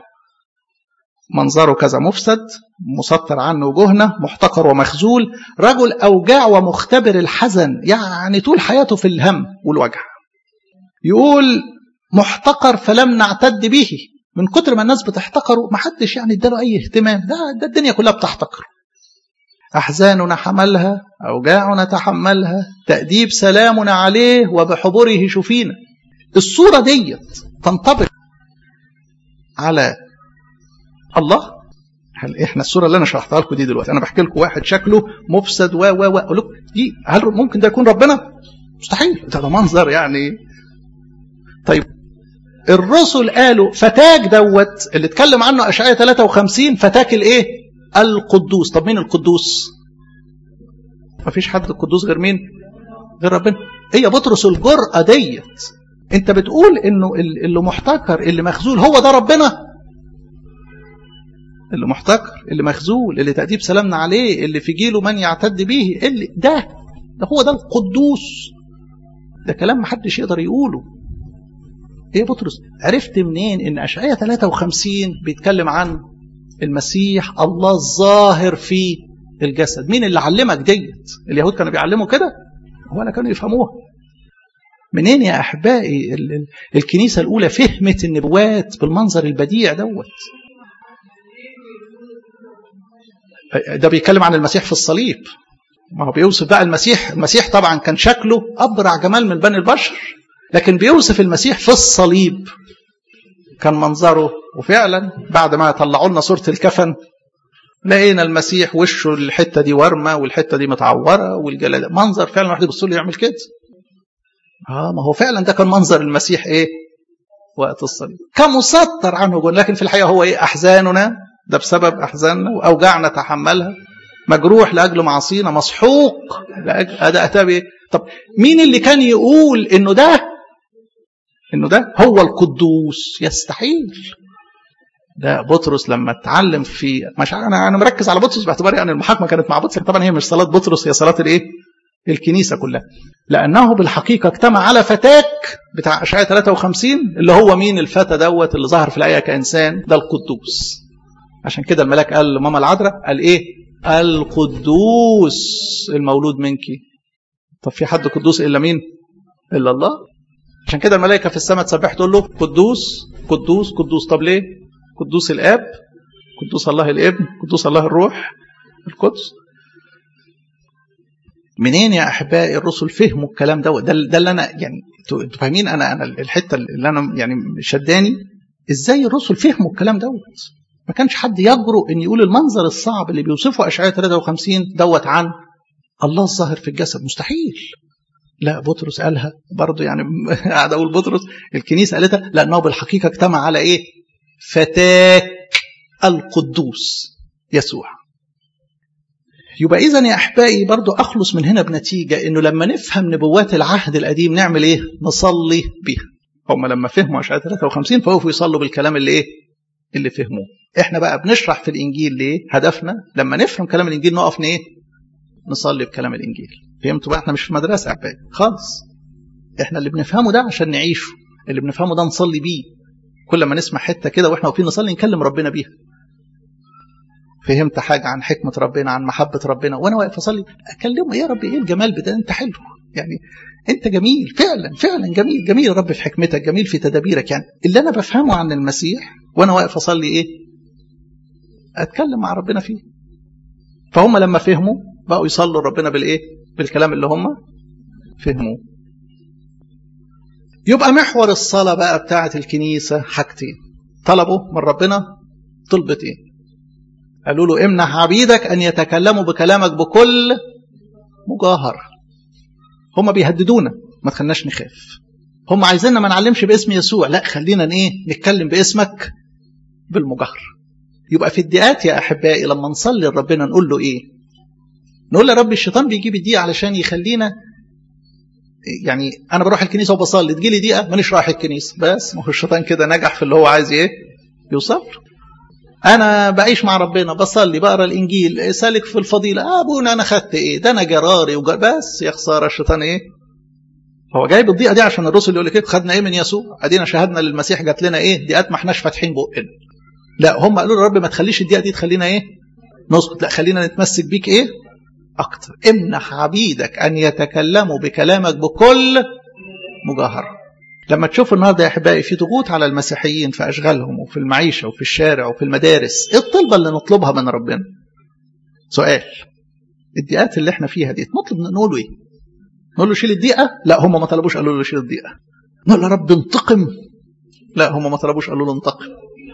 منظره كذا مفسد مسطر عنه وجهنا محتقر ومخزول رجل أوجاع ومختبر الحزن يعني طول حياته في الهم والوجع يقول محتقر فلم نعتد به من كتر ما الناس بتحتقره ما حدش يعني اداله أي اهتمام ده, ده الدنيا كلها بتحتقره أحزاننا حملها أوجاعنا تحملها تأديب سلامنا عليه وبحضوره شفينا الصورة ديت تنطبق على الله هل احنا الصوره اللي انا شرحتها لكم دي دلوقتي انا بحكي لكم واحد شكله مفسد و و و اقول لكم دي هل ممكن ده يكون ربنا؟ مستحيل ده, ده منظر يعني طيب الرسل قالوا فتاك دوت اللي اتكلم عنه اشعياء 53 فتاك الايه؟ القدوس طب مين القدوس؟ مفيش حد القدوس غير مين؟ غير ربنا هي بطرس الجرأة ديت انت بتقول انه اللي محتكر اللي مخزول هو ده ربنا اللي محتكر اللي مخزول اللي تأديب سلامنا عليه اللي في جيله من يعتد به اللي ده ده هو ده القدوس ده كلام محدش يقدر يقوله ايه يا بطرس عرفت منين ان اشعياء 53 بيتكلم عن المسيح الله الظاهر في الجسد مين اللي علمك ديت اليهود كانوا بيعلموا كده ولا كانوا يفهموها منين يا احبائي الكنيسه الاولى فهمت النبوات بالمنظر البديع دوت ده بيتكلم عن المسيح في الصليب ما هو بيوصف بقى المسيح المسيح طبعا كان شكله أبرع جمال من بني البشر لكن بيوصف المسيح في الصليب كان منظره وفعلا بعد ما طلعوا لنا صورة الكفن لقينا المسيح وشه الحتة دي ورمة والحتة دي متعورة والجلد منظر فعلا واحد يبص له يعمل كده اه ما هو فعلا ده كان منظر المسيح ايه وقت الصليب كمسطر عنه جون لكن في الحقيقة هو ايه أحزاننا ده بسبب أحزاننا وأوجاعنا تحملها مجروح لأجل معاصينا مسحوق لأجل أداء أتابي طب مين اللي كان يقول إنه ده إنه ده هو القدوس يستحيل ده بطرس لما اتعلم في مش انا انا مركز على بطرس باعتبار يعني المحاكمه كانت مع بطرس طبعا هي مش صلاه بطرس هي صلاه الايه؟ الكنيسه كلها لانه بالحقيقه اجتمع على فتاك بتاع اشعياء 53 اللي هو مين الفتى دوت اللي ظهر في الايه كانسان ده القدوس عشان كده الملاك قال لماما العذراء قال ايه القدوس المولود منك طب في حد قدوس الا مين الا الله عشان كده الملائكه في السماء تسبح تقول له قدوس قدوس قدوس طب ليه قدوس الاب قدوس الله الابن قدوس الله الروح القدس منين يا احبائي الرسل فهموا الكلام ده ده, ده اللي انا يعني انتوا فاهمين انا انا الحته اللي انا يعني شداني ازاي الرسل فهموا الكلام دوت ما كانش حد يجرؤ ان يقول المنظر الصعب اللي بيوصفه اشعياء 53 دوت عن الله الظاهر في الجسد مستحيل لا بطرس قالها برضه يعني قاعد اقول بطرس الكنيسه قالتها لانه بالحقيقه اجتمع على ايه؟ فتاك القدوس يسوع. يبقى اذا يا احبائي برضه اخلص من هنا بنتيجه انه لما نفهم نبوات العهد القديم نعمل ايه؟ نصلي بيها. هم لما فهموا اشعياء 53 فوقفوا يصلوا بالكلام اللي ايه؟ اللي فهموه. احنا بقى بنشرح في الانجيل ليه؟ هدفنا لما نفهم كلام الانجيل نقف ايه؟ نصلي بكلام الانجيل. فهمتوا بقى احنا مش في مدرسه احبائي خالص احنا اللي بنفهمه ده عشان نعيشه اللي بنفهمه ده نصلي بيه كل ما نسمع حته كده واحنا واقفين نصلي نكلم ربنا بيها فهمت حاجه عن حكمه ربنا عن محبه ربنا وانا واقف اصلي اكلمه يا رب ايه الجمال بده انت حلو يعني انت جميل فعلا فعلا جميل جميل يا رب في حكمتك جميل في تدابيرك يعني اللي انا بفهمه عن المسيح وانا واقف اصلي ايه اتكلم مع ربنا فيه فهم لما فهموا بقوا يصلوا ربنا بالايه بالكلام اللي هم فهموه يبقى محور الصلاة بقى بتاعة الكنيسة حاجتين طلبوا من ربنا طلبتين قالوا له امنح عبيدك أن يتكلموا بكلامك بكل مجاهر هم بيهددونا ما تخلناش نخاف هم عايزيننا ما نعلمش باسم يسوع لا خلينا ايه نتكلم باسمك بالمجاهر يبقى في الدقات يا احبائي لما نصلي لربنا نقول له ايه نقول له يا رب الشيطان بيجيب الدقيقه علشان يخلينا يعني انا بروح الكنيسه وبصلي تجيلي دقيقه مانيش رايح الكنيسه بس ما هو الشيطان كده نجح في اللي هو عايز ايه يوصل انا بعيش مع ربنا بصلي بقرا الانجيل سالك في الفضيله آه ابونا انا خدت ايه ده انا جراري وجر... بس يا خساره الشيطان ايه هو جايب الضيقه دي عشان الرسل يقول لك ايه خدنا ايه من يسوع ادينا شهدنا للمسيح جات لنا ايه دقات ما احناش فاتحين بقنا لا هم قالوا له رب ما تخليش الدقيقه دي تخلينا ايه نسكت لا خلينا نتمسك بيك ايه اكتر امنح عبيدك ان يتكلموا بكلامك بكل مجاهره لما تشوفوا النهارده يا احبائي في ضغوط على المسيحيين في اشغالهم وفي المعيشه وفي الشارع وفي المدارس ايه الطلبه اللي نطلبها من ربنا سؤال الدقات اللي احنا فيها دي نطلب نقول له ايه نقول له شيل الدقيقه لا هم ما طلبوش قالوا له شيل الدقيقه نقول له يا رب انتقم لا هم ما طلبوش قالوا له انتقم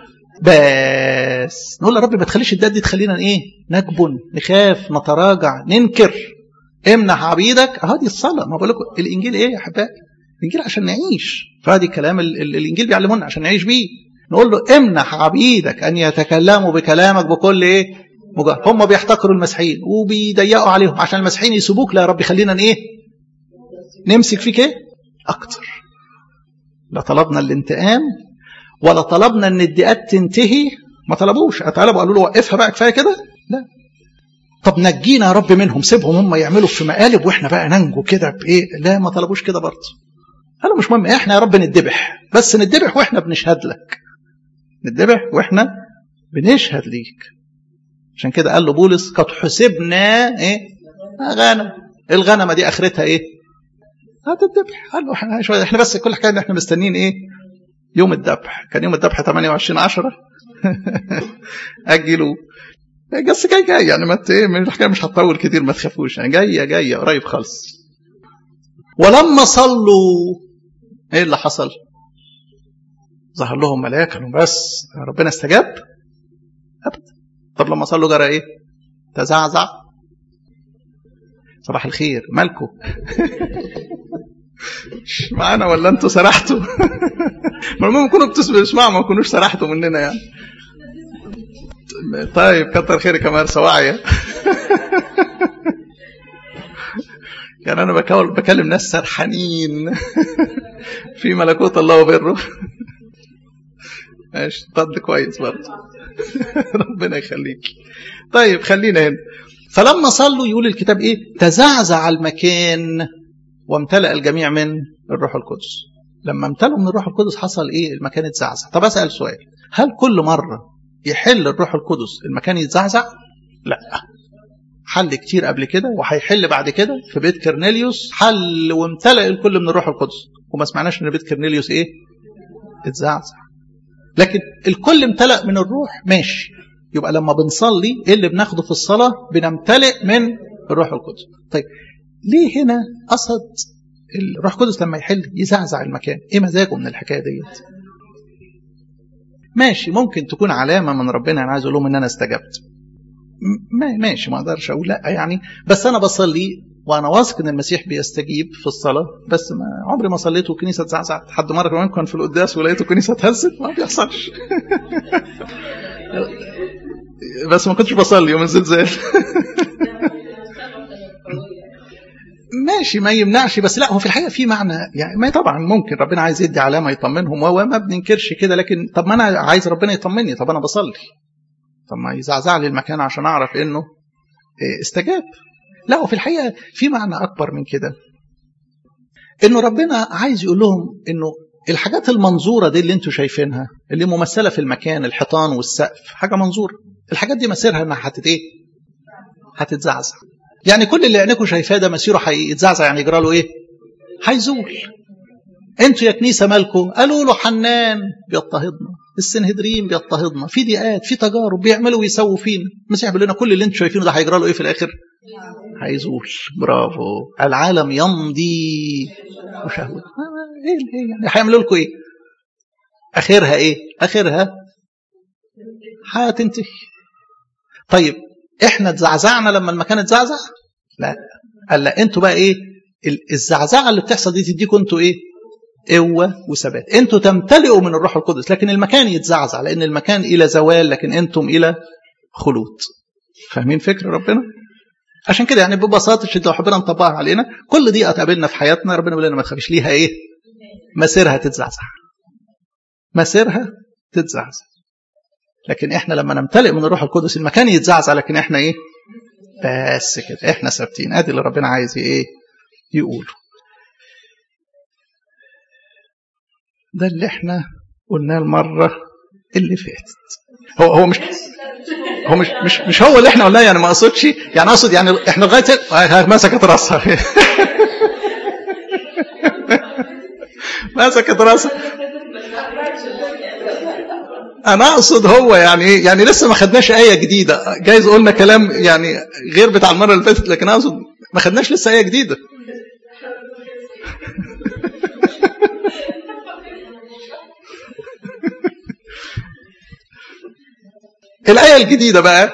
بس نقول يا رب ما تخليش الدقات دي تخلينا ايه نجبن نخاف نتراجع ننكر امنح عبيدك اهو دي الصلاه ما بقول لكم الانجيل ايه يا احبائي الانجيل عشان نعيش فادي كلام الانجيل بيعلمونا عشان نعيش بيه نقول له امنح عبيدك ان يتكلموا بكلامك بكل ايه مجرد هم بيحتقروا المسيحيين وبيضيقوا عليهم عشان المسيحيين يسيبوك لا يا رب خلينا ايه نمسك فيك ايه اكتر لا طلبنا الانتقام ولا طلبنا ان الدقات تنتهي ما طلبوش طلبوا قالوا له وقفها بقى كفايه كده لا طب نجينا يا رب منهم سيبهم هم يعملوا في مقالب واحنا بقى ننجو كده بايه لا ما طلبوش كده برضه قالوا مش مهم احنا يا رب نتذبح بس نتذبح واحنا بنشهد لك نتذبح واحنا بنشهد ليك عشان كده قال له بولس قد حسبنا ايه غنم الغنمه دي اخرتها ايه هتتذبح قال له احنا شويه احنا بس كل حكايه ان احنا مستنيين ايه يوم الذبح كان يوم الذبح 28 10 اجلوا بس جاي جاي يعني ما ايه الحكايه مش هتطول كتير ما تخافوش يعني جايه جايه قريب خالص ولما صلوا ايه اللي حصل ظهر لهم ملاك قالوا بس ربنا استجاب ابدا طب لما صلوا جرى ايه تزعزع صباح الخير مالكم مش معانا ولا انتوا سرحتوا المهم كنتوا بتسمعوا ما تكونوش سرحتوا مننا يعني طيب كتر خيرك يا مرسى واعيه يعني انا بكلم ناس سرحانين في ملكوت الله وبره ماشي طد كويس برضه ربنا يخليك طيب خلينا هنا فلما صلوا يقول الكتاب ايه تزعزع المكان وامتلأ الجميع من الروح القدس لما امتلأوا من الروح القدس حصل ايه المكان اتزعزع طب اسال سؤال هل كل مره يحل الروح القدس المكان يتزعزع لا حل كتير قبل كده وهيحل بعد كده في بيت كرنيليوس حل وامتلأ الكل من الروح القدس وما سمعناش ان بيت كرنيليوس ايه اتزعزع لكن الكل امتلأ من الروح ماشي يبقى لما بنصلي ايه اللي بناخده في الصلاة بنمتلئ من الروح القدس طيب ليه هنا قصد الروح القدس لما يحل يزعزع المكان ايه مزاجه من الحكايه ديت ماشي ممكن تكون علامه من ربنا انا عايز اقول لهم ان انا استجبت ماشي ما اقدرش اقول لا يعني بس انا بصلي وانا واثق ان المسيح بيستجيب في الصلاه بس ما عمري ما صليت والكنيسه اتزعزعت حد مره كمان كان في القداس ولقيت الكنيسه اتهزت ما بيحصلش بس ما كنتش بصلي يوم الزلزال ماشي ما يمنعش بس لا هو في الحقيقه في معنى يعني ما طبعا ممكن ربنا عايز يدي علامه يطمنهم وما بننكرش كده لكن طب ما انا عايز ربنا يطمني طب انا بصلي طب ما يزعزع لي المكان عشان اعرف انه استجاب لا وفي الحقيقه في معنى اكبر من كده انه ربنا عايز يقول لهم انه الحاجات المنظوره دي اللي انتم شايفينها اللي ممثله في المكان الحيطان والسقف حاجه منظوره الحاجات دي مسيرها انها هتت ايه هتتزعزع يعني كل اللي عينيكم شايفاه ده مسيره هيتزعزع يعني يجرى له ايه هيزول انتوا يا كنيسه مالكم قالوا له حنان بيضطهدنا السنهدرين بيضطهدنا في ضيقات في تجارب بيعملوا ويسووا فينا المسيح بيقول لنا كل اللي انتوا شايفينه ده هيجرى له ايه في الاخر هيزول برافو العالم يمضي وشهوة ايه ايه يعني هيعملوا لكم ايه اخرها ايه اخرها هتنتهي طيب احنا اتزعزعنا لما المكان اتزعزع لا قال لا انتوا بقى ايه الزعزعه اللي بتحصل دي تديكم انتوا ايه قوه وثبات انتوا تمتلئوا من الروح القدس لكن المكان يتزعزع لان المكان الى زوال لكن انتم الى خلود فاهمين فكر ربنا عشان كده يعني ببساطه شدة لو حبينا نطبقها علينا كل دي تقابلنا في حياتنا ربنا بيقول لنا ما تخافيش ليها ايه مسيرها تتزعزع مسيرها تتزعزع لكن احنا لما نمتلئ من الروح القدس المكان يتزعزع لكن احنا ايه بس كده احنا ثابتين ادي اللي ربنا عايز ايه يقوله ده اللي احنا قلناه المره اللي فاتت هو هو مش هو مش مش مش هو اللي احنا قلناه يعني ما اقصدش يعني اقصد يعني احنا لغايه مسكت راسها مسكت راسها انا اقصد هو يعني ايه يعني لسه ما خدناش ايه جديده جايز قلنا كلام يعني غير بتاع المره اللي فاتت لكن اقصد ما خدناش لسه ايه جديده الآية الجديدة بقى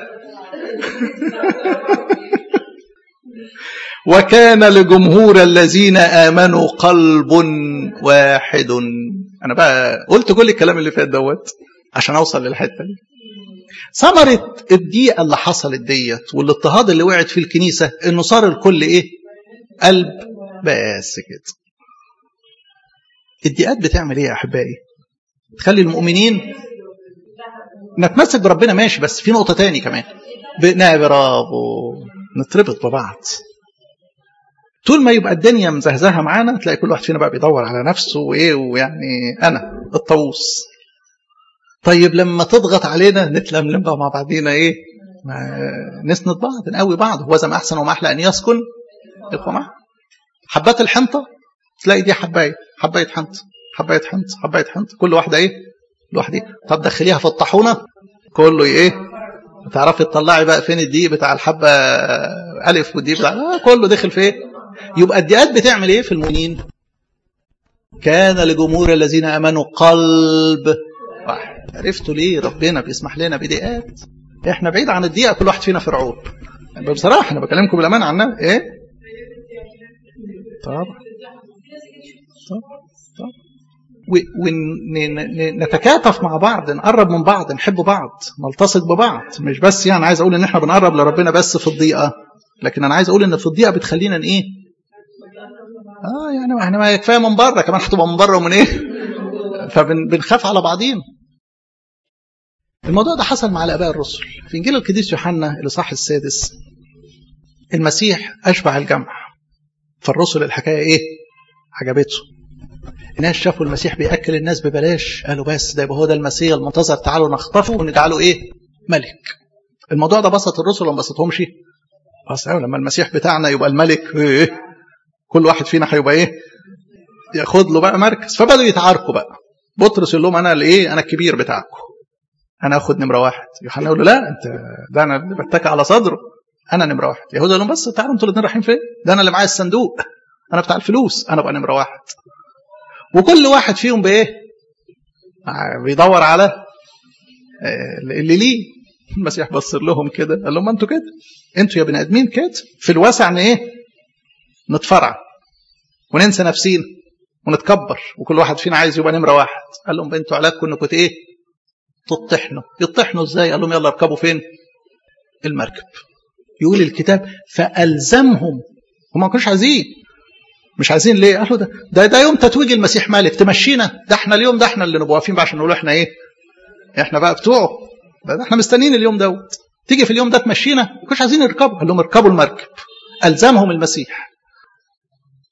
وكان لجمهور الذين آمنوا قلب واحد أنا بقى قلت كل الكلام اللي فات دوت عشان أوصل للحتة دي ثمرة الضيقة اللي حصلت ديت والاضطهاد اللي وقعت في الكنيسة إنه صار الكل إيه؟ قلب بس كده الضيقات بتعمل إيه يا أحبائي؟ تخلي المؤمنين نتمسك بربنا ماشي بس في نقطة تاني كمان برافو نتربط ببعض طول ما يبقى الدنيا مزهزهة معانا تلاقي كل واحد فينا بقى بيدور على نفسه وايه ويعني انا الطاووس طيب لما تضغط علينا نتلملم بقى مع بعضينا ايه نسند بعض نقوي بعض هو زي ما احسن وما احلى ان يسكن القمع حبات الحنطة تلاقي دي حباية حباية حنطة حباية حنطة حباية حنطة كل واحدة ايه لوحدي طب دخليها في الطاحونه كله ايه تعرفي تطلعي بقى فين الدقيق بتاع الحبه الف والدقيق بتاع آه كله دخل في ايه يبقى الدقات بتعمل ايه في المؤمنين كان لجمهور الذين امنوا قلب واحد عرفتوا ليه ربنا بيسمح لنا بدقات احنا بعيد عن الدقيقه كل واحد فينا فرعون يعني بصراحه انا بكلمكم بالامان عنها ايه طبعا طبعا طبعا ونتكاتف مع بعض نقرب من بعض نحب بعض نلتصق ببعض مش بس يعني عايز اقول ان احنا بنقرب لربنا بس في الضيقه لكن انا عايز اقول ان في الضيقه بتخلينا ايه اه يعني احنا ما كفايه من بره كمان هتبقى من بره ومن ايه فبنخاف على بعضين الموضوع ده حصل مع الاباء الرسل في انجيل القديس يوحنا الاصحاح السادس المسيح اشبع الجمع فالرسل الحكايه ايه عجبته الناس شافوا المسيح بياكل الناس ببلاش قالوا بس ده يبقى هو ده المسيح المنتظر تعالوا نخطفه ونجعله ايه ملك الموضوع ده بسط الرسل ولا ما بسطهمش بس لما المسيح بتاعنا يبقى الملك إيه؟ كل واحد فينا هيبقى ايه ياخد له بقى مركز فبدأوا يتعاركوا بقى بطرس يقول لهم انا الايه انا الكبير بتاعكم انا اخد نمره واحد يوحنا يقول له لا انت ده انا اللي بتكي على صدره انا نمره واحد يهوذا يقول لهم بس تعالوا انتوا الاثنين رايحين فين ده انا اللي معايا الصندوق انا بتاع الفلوس انا بقى نمره واحد وكل واحد فيهم بايه بيدور على اللي ليه المسيح بص لهم كده قال لهم انتوا كده انتوا يا بني ادمين كده في الواسع ان ايه نتفرع وننسى نفسينا ونتكبر وكل واحد فينا عايز يبقى نمره واحد قال لهم انتوا علاجكم انكم ايه تطحنوا يطحنوا ازاي قال لهم يلا اركبوا فين المركب يقول الكتاب فالزمهم هم ما كانوش عايزين مش عايزين ليه قالوا ده, ده ده يوم تتويج المسيح مالك تمشينا ده احنا اليوم ده احنا اللي نبقى واقفين بقى عشان نقول احنا ايه احنا بقى بتوعه ده احنا مستنيين اليوم دوت تيجي في اليوم ده تمشينا ما كانوش عايزين يركبوا قال لهم اركبوا المركب الزمهم المسيح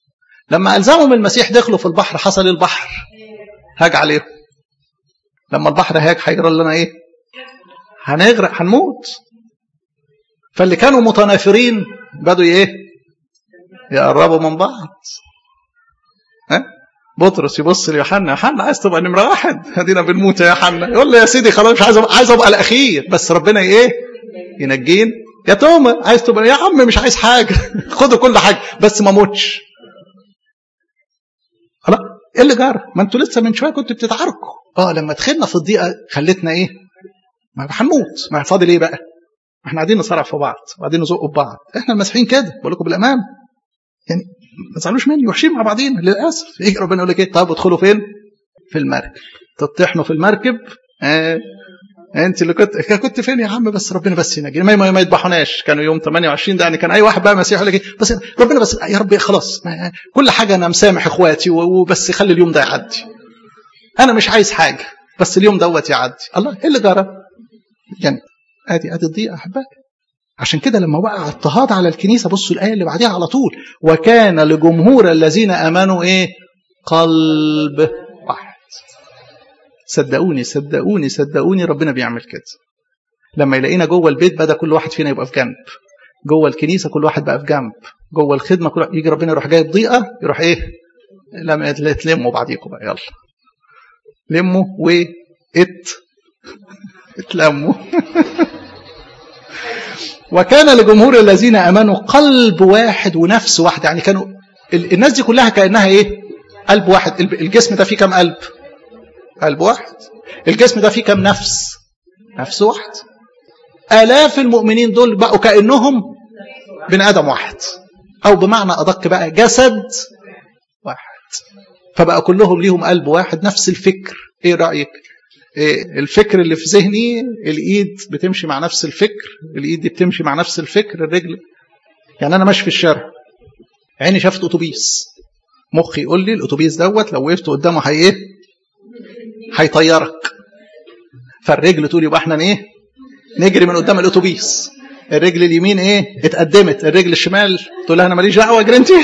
لما ألزمهم المسيح دخلوا في البحر حصل البحر هاج عليهم لما البحر هاج هيجرى لنا ايه هنغرق هنموت فاللي كانوا متنافرين بدوا ايه يقربوا من بعض ها بطرس يبص ليوحنا يوحنا عايز تبقى نمره واحد ادينا بنموت يا يوحنا يقول له يا سيدي خلاص مش عايز أبقى عايز ابقى الاخير بس ربنا ايه ينجين يا توما عايز تبقى يا عم مش عايز حاجه خدوا كل حاجه بس ما موتش خلاص ايه اللي جرى ما انتوا لسه من شويه كنتوا بتتعاركوا اه لما دخلنا في الضيقه خلتنا ايه ما هنموت ما فاضل ايه بقى احنا قاعدين نصارع في بعض وقاعدين نزق في بعض احنا المسيحيين كده بقول لكم بالامان يعني ما تزعلوش مني وحشين مع بعضين للاسف ايه ربنا يقول لك ايه طب ادخلوا فين في المركب تطحنوا في المركب آه. انت اللي كنت كنت فين يا عم بس ربنا بس ينجي ما ما يذبحوناش كانوا يوم 28 ده يعني كان اي واحد بقى مسيحي يقول لك ايه بس ربنا بس يا رب خلاص كل حاجه انا مسامح اخواتي وبس خلي اليوم ده يعدي انا مش عايز حاجه بس اليوم دوت يعدي الله ايه اللي جرى يعني ادي ادي الضيقه احبائي عشان كده لما وقع اضطهاد على الكنيسه بصوا الايه اللي بعديها على طول وكان لجمهور الذين امنوا ايه قلب واحد صدقوني صدقوني صدقوني ربنا بيعمل كده لما يلاقينا جوه البيت بدا كل واحد فينا يبقى في جنب جوه الكنيسه كل واحد بقى في جنب جوه الخدمه كل واحد يجي ربنا يروح جايب ضيقه يروح ايه لما تلموا بعضيكم بقى يلا لموا و ات اتلموا وكان لجمهور الذين امنوا قلب واحد ونفس واحد يعني كانوا الناس دي كلها كانها ايه قلب واحد الجسم ده فيه كم قلب قلب واحد الجسم ده فيه كم نفس نفس واحد آلاف المؤمنين دول بقوا كأنهم بني آدم واحد أو بمعنى أدق بقى جسد واحد فبقى كلهم ليهم قلب واحد نفس الفكر إيه رأيك إيه الفكر اللي في ذهني الإيد بتمشي مع نفس الفكر الإيد دي بتمشي مع نفس الفكر الرجل يعني أنا ماشي في الشارع عيني شافت أتوبيس مخي يقول لي الأتوبيس دوت لو وقفت قدامه هي إيه هيطيرك فالرجل تقول يبقى احنا ايه نجري من قدام الاتوبيس الرجل اليمين ايه اتقدمت الرجل الشمال تقول لها انا ماليش دعوه اجري انت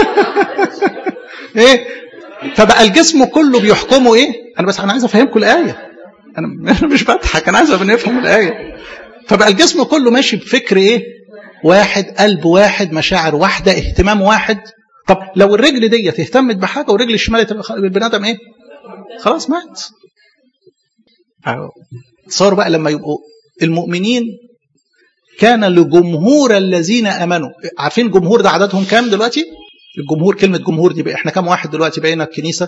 ايه فبقى الجسم كله بيحكمه ايه انا بس انا عايز افهمكم الايه انا مش بضحك انا عايز نفهم الايه فبقى الجسم كله ماشي بفكر ايه واحد قلب واحد مشاعر واحده اهتمام واحد طب لو الرجل ديت اهتمت بحاجه والرجل الشمال تبقى البني ادم ايه خلاص مات تصوروا بقى لما يبقوا المؤمنين كان لجمهور الذين امنوا عارفين الجمهور ده عددهم كام دلوقتي الجمهور كلمه جمهور دي بقى احنا كام واحد دلوقتي بقينا الكنيسه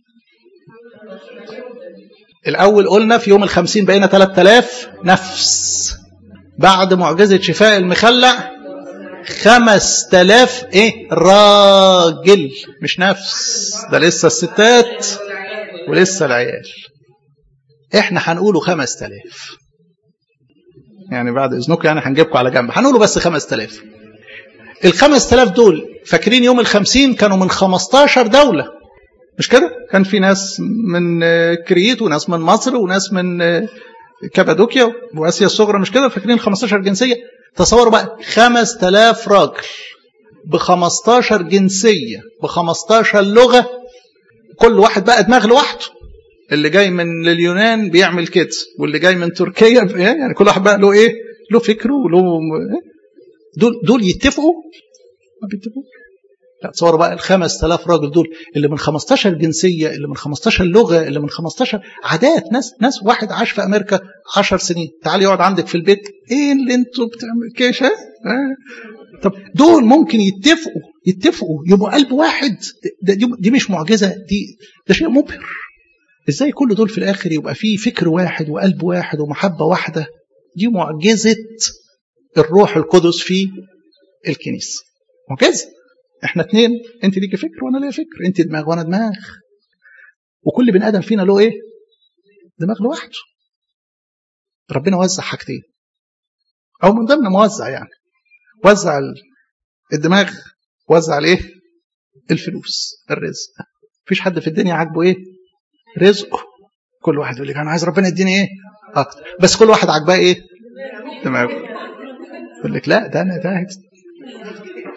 الاول قلنا في يوم الخمسين بقينا 3000 نفس بعد معجزه شفاء المخلع خمس تلاف ايه راجل مش نفس ده لسه الستات ولسه العيال احنا هنقوله خمس تلاف يعني بعد اذنكم يعني هنجيبكم على جنب هنقوله بس خمس تلاف الخمس تلاف دول فاكرين يوم الخمسين كانوا من خمستاشر دولة مش كده كان في ناس من كريت وناس من مصر وناس من كابادوكيا واسيا الصغرى مش كده فاكرين 15 جنسيه تصوروا بقى 5000 راجل ب 15 جنسيه ب 15 لغه كل واحد بقى دماغ لوحده اللي جاي من اليونان بيعمل كده واللي جاي من تركيا يعني كل واحد بقى له ايه له فكره وله دول دول يتفقوا ما بيتفقوش لا تصوروا بقى ال 5000 راجل دول اللي من 15 جنسيه اللي من 15 لغه اللي من 15 عادات ناس ناس واحد عاش في امريكا 10 سنين تعال يقعد عندك في البيت ايه اللي انتوا بتعملوا كيش ها طب دول ممكن يتفقوا يتفقوا يبقوا قلب واحد دي, دي مش معجزه دي ده شيء مبهر ازاي كل دول في الاخر يبقى فيه فكر واحد وقلب واحد ومحبه واحده دي معجزه الروح القدس في الكنيسه معجزه احنا اتنين انت ليكي فكر وانا ليا فكر انت دماغ وانا دماغ وكل بني ادم فينا له ايه دماغ لوحده ربنا وزع حاجتين او من ضمن موزع يعني وزع الدماغ وزع الايه الفلوس الرزق مفيش حد في الدنيا عاجبه ايه رزقه كل واحد يقول لك انا عايز ربنا يديني ايه اكتر بس كل واحد عاجباه ايه دماغه يقول لك لا ده انا ده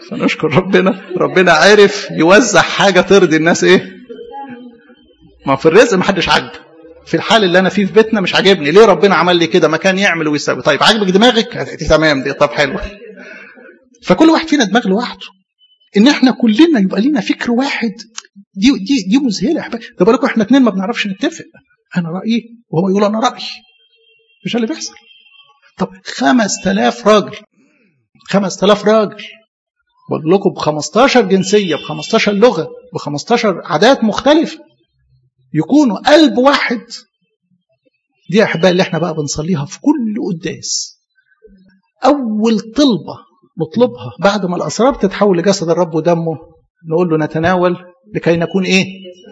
فنشكر ربنا ربنا عرف يوزع حاجة ترضي الناس ايه ما في الرزق ما حدش عاجبه في الحال اللي انا فيه في بيتنا مش عاجبني ليه ربنا عمل لي كده ما كان يعمل ويسوي طيب عاجبك دماغك تمام دي طب حلو فكل واحد فينا دماغ لوحده ان احنا كلنا يبقى لينا فكر واحد دي دي دي مذهله يا احبابي ده بالكم احنا اتنين ما بنعرفش نتفق انا رايي وهو يقول انا رايي مش اللي بيحصل طب 5000 راجل 5000 راجل بقول لكم ب 15 جنسيه ب 15 لغه ب 15 عادات مختلفه يكونوا قلب واحد دي يا احبائي اللي احنا بقى بنصليها في كل قداس اول طلبه نطلبها بعد ما الاسرار تتحول لجسد الرب ودمه نقول له نتناول لكي نكون ايه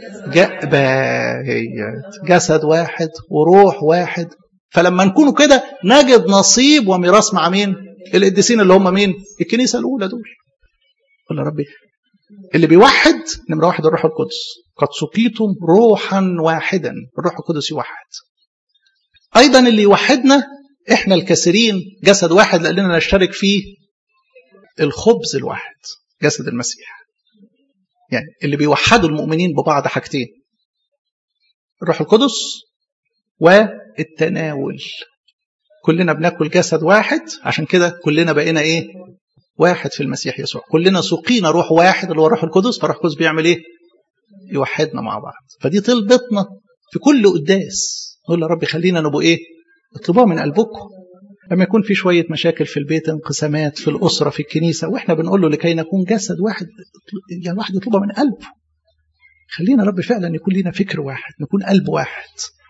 هي جسد واحد وروح واحد فلما نكونوا كده نجد نصيب وميراث مع مين القديسين اللي هم مين الكنيسه الاولى دول قول يا ربي اللي بيوحد نمره واحد الروح القدس قد سقيتم روحا واحدا الروح القدس يوحد ايضا اللي يوحدنا احنا الكثيرين جسد واحد لاننا نشترك فيه الخبز الواحد جسد المسيح يعني اللي بيوحدوا المؤمنين ببعض حاجتين الروح القدس والتناول كلنا بناكل جسد واحد عشان كده كلنا بقينا ايه واحد في المسيح يسوع كلنا سقينا روح واحد اللي هو الروح القدس فالروح القدس بيعمل ايه يوحدنا مع بعض فدي طلبتنا في كل قداس نقول يا رب خلينا نبقى ايه اطلبوها من قلبكم لما يكون في شوية مشاكل في البيت انقسامات في الأسرة في الكنيسة وإحنا بنقول له لكي نكون جسد واحد يعني واحد يطلبها من قلبه خلينا رب فعلا يكون لنا فكر واحد نكون قلب واحد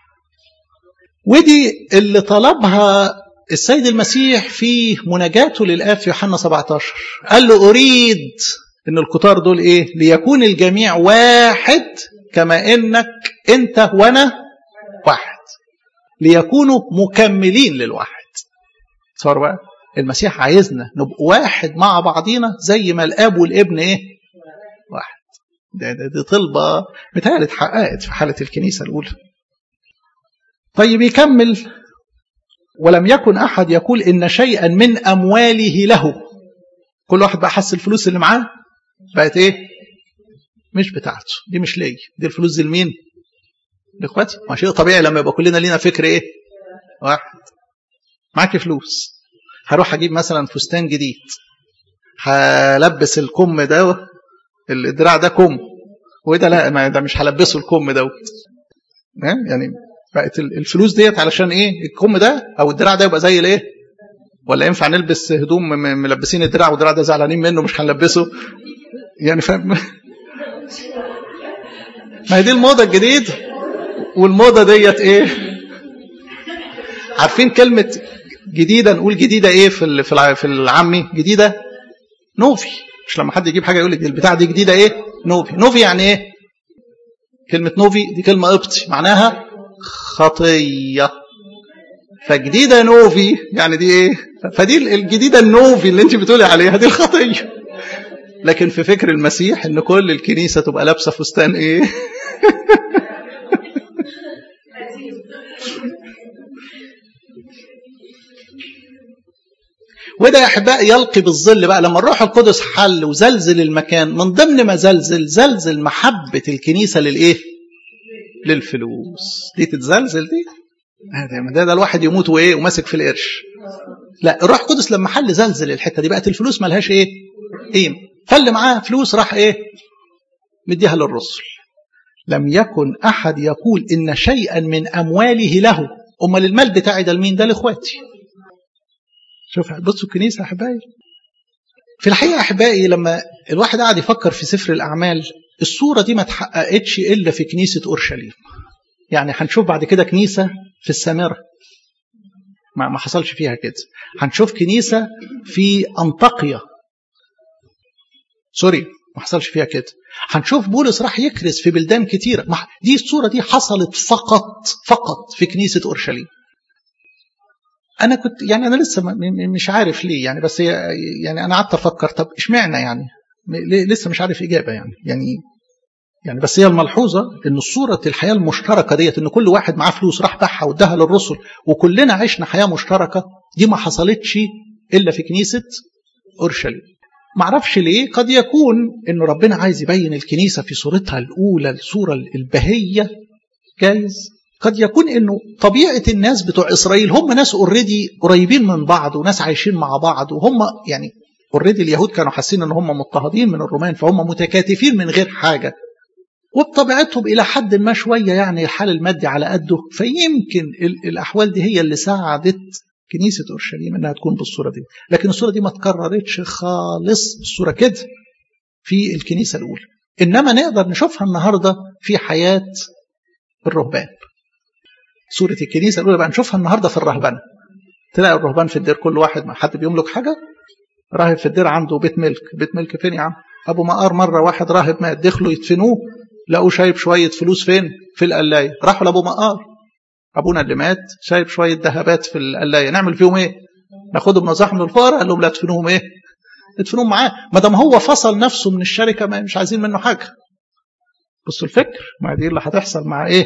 ودي اللي طلبها السيد المسيح في مناجاته للآب في يوحنا 17 قال له أريد إن الكتار دول إيه ليكون الجميع واحد كما إنك أنت وأنا واحد ليكونوا مكملين للواحد صار بقى المسيح عايزنا نبقى واحد مع بعضينا زي ما الاب والابن ايه واحد ده ده دي طلبه متهيألي اتحققت في حاله الكنيسه الاولى طيب يكمل ولم يكن احد يقول ان شيئا من امواله له كل واحد بقى حس الفلوس اللي معاه بقت ايه مش بتاعته دي مش ليا دي الفلوس دي لمين لاخواتي ما شيء طبيعي لما يبقى كلنا لينا فكر ايه واحد معاكي فلوس هروح اجيب مثلا فستان جديد هلبس الكم ده الدراع ده كم وده لا ما ده مش هلبسه الكم دوت يعني بقت الفلوس ديت علشان ايه الكم ده او الدراع ده يبقى زي الايه ولا ينفع نلبس هدوم ملبسين الدراع والدراع ده زعلانين منه مش هنلبسه يعني فاهم ما هي دي الموضه الجديده والموضه ديت ايه عارفين كلمه جديده نقول جديده ايه في في العامي جديده نوفي مش لما حد يجيب حاجه يقول لك البتاع دي جديده ايه نوفي نوفي يعني ايه كلمه نوفي دي كلمه قبطي معناها خطيه فجديده نوفي يعني دي ايه فدي الجديده النوفي اللي انت بتقولي عليها دي الخطيه لكن في فكر المسيح ان كل الكنيسه تبقى لابسه فستان ايه وده يا احبائي يلقي بالظل بقى لما الروح القدس حل وزلزل المكان من ضمن ما زلزل زلزل محبه الكنيسه للايه؟ للفلوس دي تتزلزل دي ده ده الواحد يموت وايه وماسك في القرش لا الروح القدس لما حل زلزل الحته دي بقت الفلوس ملهاش ايه؟ قيمه فاللي معاه فلوس راح ايه؟ مديها للرسل لم يكن احد يقول ان شيئا من امواله له امال المال بتاعي ده لمين؟ ده لاخواتي شوف بصوا الكنيسة يا أحبائي في الحقيقة أحبائي لما الواحد قاعد يفكر في سفر الأعمال الصورة دي ما اتحققتش إلا في كنيسة أورشليم يعني هنشوف بعد كده كنيسة في السامرة ما ما حصلش فيها كده هنشوف كنيسة في أنطاقيا سوري ما حصلش فيها كده هنشوف بولس راح يكرز في بلدان كتيرة دي الصورة دي حصلت فقط فقط في كنيسة أورشليم انا كنت يعني انا لسه مش عارف ليه يعني بس يعني انا قعدت افكر طب اشمعنى يعني لسه مش عارف اجابه يعني يعني يعني بس هي الملحوظه ان صوره الحياه المشتركه ديت ان كل واحد معاه فلوس راح باعها واداها للرسل وكلنا عشنا حياه مشتركه دي ما حصلتش الا في كنيسه اورشليم معرفش ليه قد يكون ان ربنا عايز يبين الكنيسة في صورتها الأولى الصورة البهية جايز قد يكون انه طبيعة الناس بتوع إسرائيل هم ناس اوريدي قريبين من بعض وناس عايشين مع بعض وهم يعني اوريدي اليهود كانوا حاسين ان هم مضطهدين من الرومان فهم متكاتفين من غير حاجة وبطبيعتهم إلى حد ما شوية يعني الحال المادي على قده فيمكن الأحوال دي هي اللي ساعدت كنيسة أورشليم إنها تكون بالصورة دي لكن الصورة دي ما تكررتش خالص الصورة كده في الكنيسة الأولى إنما نقدر نشوفها النهاردة في حياة الرهبان صورة الكنيسة الأولى بقى نشوفها النهاردة في الرهبنة تلاقي الرهبان في الدير كل واحد ما حد بيملك حاجة راهب في الدير عنده بيت ملك بيت ملك فين يا عم أبو مقار مرة واحد راهب مات دخلوا يدفنوه لقوا شايب شوية فلوس فين في القلاية راحوا لأبو مقار أبونا اللي مات شايب شوية ذهبات في القلاية نعمل فيهم إيه ناخدهم نزحهم للفقراء قال لهم لا تدفنوهم إيه ادفنوهم معاه ما دام هو فصل نفسه من الشركة ما مش عايزين منه حاجة بصوا الفكر ما دي اللي هتحصل مع إيه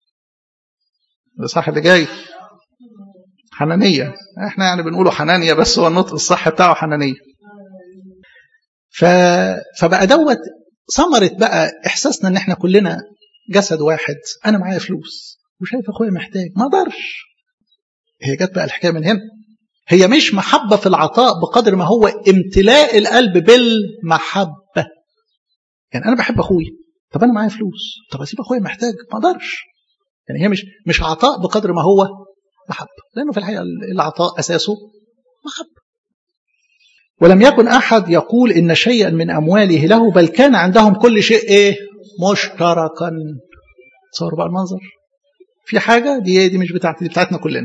صح اللي جاي حنانية احنا يعني بنقوله حنانية بس هو النطق الصح بتاعه حنانية ف... فبقى دوت ثمرت بقى احساسنا ان احنا كلنا جسد واحد انا معايا فلوس وشايف اخويا محتاج ما اقدرش هي جت بقى الحكايه من هنا هي مش محبه في العطاء بقدر ما هو امتلاء القلب بالمحبه يعني انا بحب اخويا طب انا معايا فلوس طب اسيب اخويا محتاج ما اقدرش يعني هي مش مش عطاء بقدر ما هو محبه لانه في الحقيقه العطاء اساسه محبه ولم يكن أحد يقول إن شيئا من أمواله له بل كان عندهم كل شيء إيه مشتركا تصور بقى المنظر في حاجة دي دي مش بتاعتي دي بتاعتنا كلنا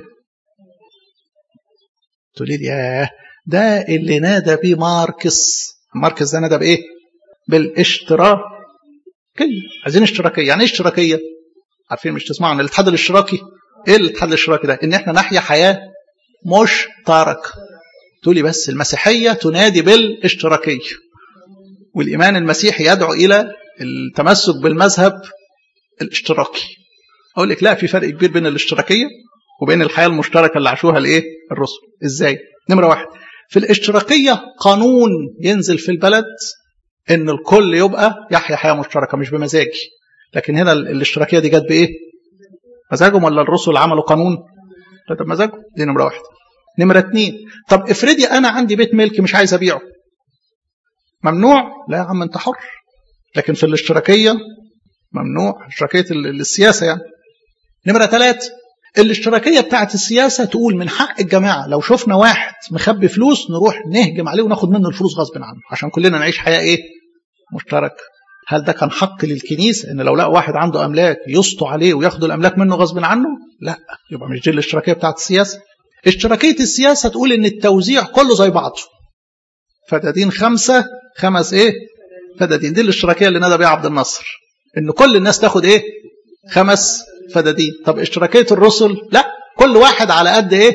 تقولي لي ياه ده اللي نادى بيه ماركس ماركس ده نادى بإيه بالاشتراكية عايزين اشتراكية يعني ايه اشتراكية عارفين مش تسمعوا عن الاتحاد الاشتراكي ايه الاتحاد الاشتراكي ده ان احنا نحيا حياة مشتركة تقولي بس المسيحية تنادي بالاشتراكية والإيمان المسيحي يدعو إلى التمسك بالمذهب الاشتراكي أقول لك لا في فرق كبير بين الاشتراكية وبين الحياة المشتركة اللي عاشوها الإيه الرسل إزاي نمرة واحد في الاشتراكية قانون ينزل في البلد إن الكل يبقى يحيا حياة مشتركة مش بمزاجي لكن هنا الاشتراكية دي جت بإيه مزاجهم ولا الرسل عملوا قانون لا ده بمزاجهم دي نمرة واحد نمرة اتنين طب افرضي أنا عندي بيت ملك مش عايز أبيعه ممنوع لا يا عم أنت حر لكن في الاشتراكية ممنوع اشتراكية السياسة يعني نمرة ثلاثة الاشتراكية بتاعت السياسة تقول من حق الجماعة لو شفنا واحد مخبي فلوس نروح نهجم عليه وناخد منه الفلوس غصب عنه عشان كلنا نعيش حياة ايه مشتركة هل ده كان حق للكنيسة ان لو لقوا واحد عنده املاك يسطوا عليه وياخدوا الاملاك منه غصب عنه لا يبقى مش دي الاشتراكية بتاعت السياسة اشتراكية السياسة تقول ان التوزيع كله زي بعضه فدادين خمسة خمس ايه فدادين دي الاشتراكية اللي نادى بيها عبد الناصر ان كل الناس تاخد ايه خمس فدادين طب اشتراكية الرسل لا كل واحد على قد ايه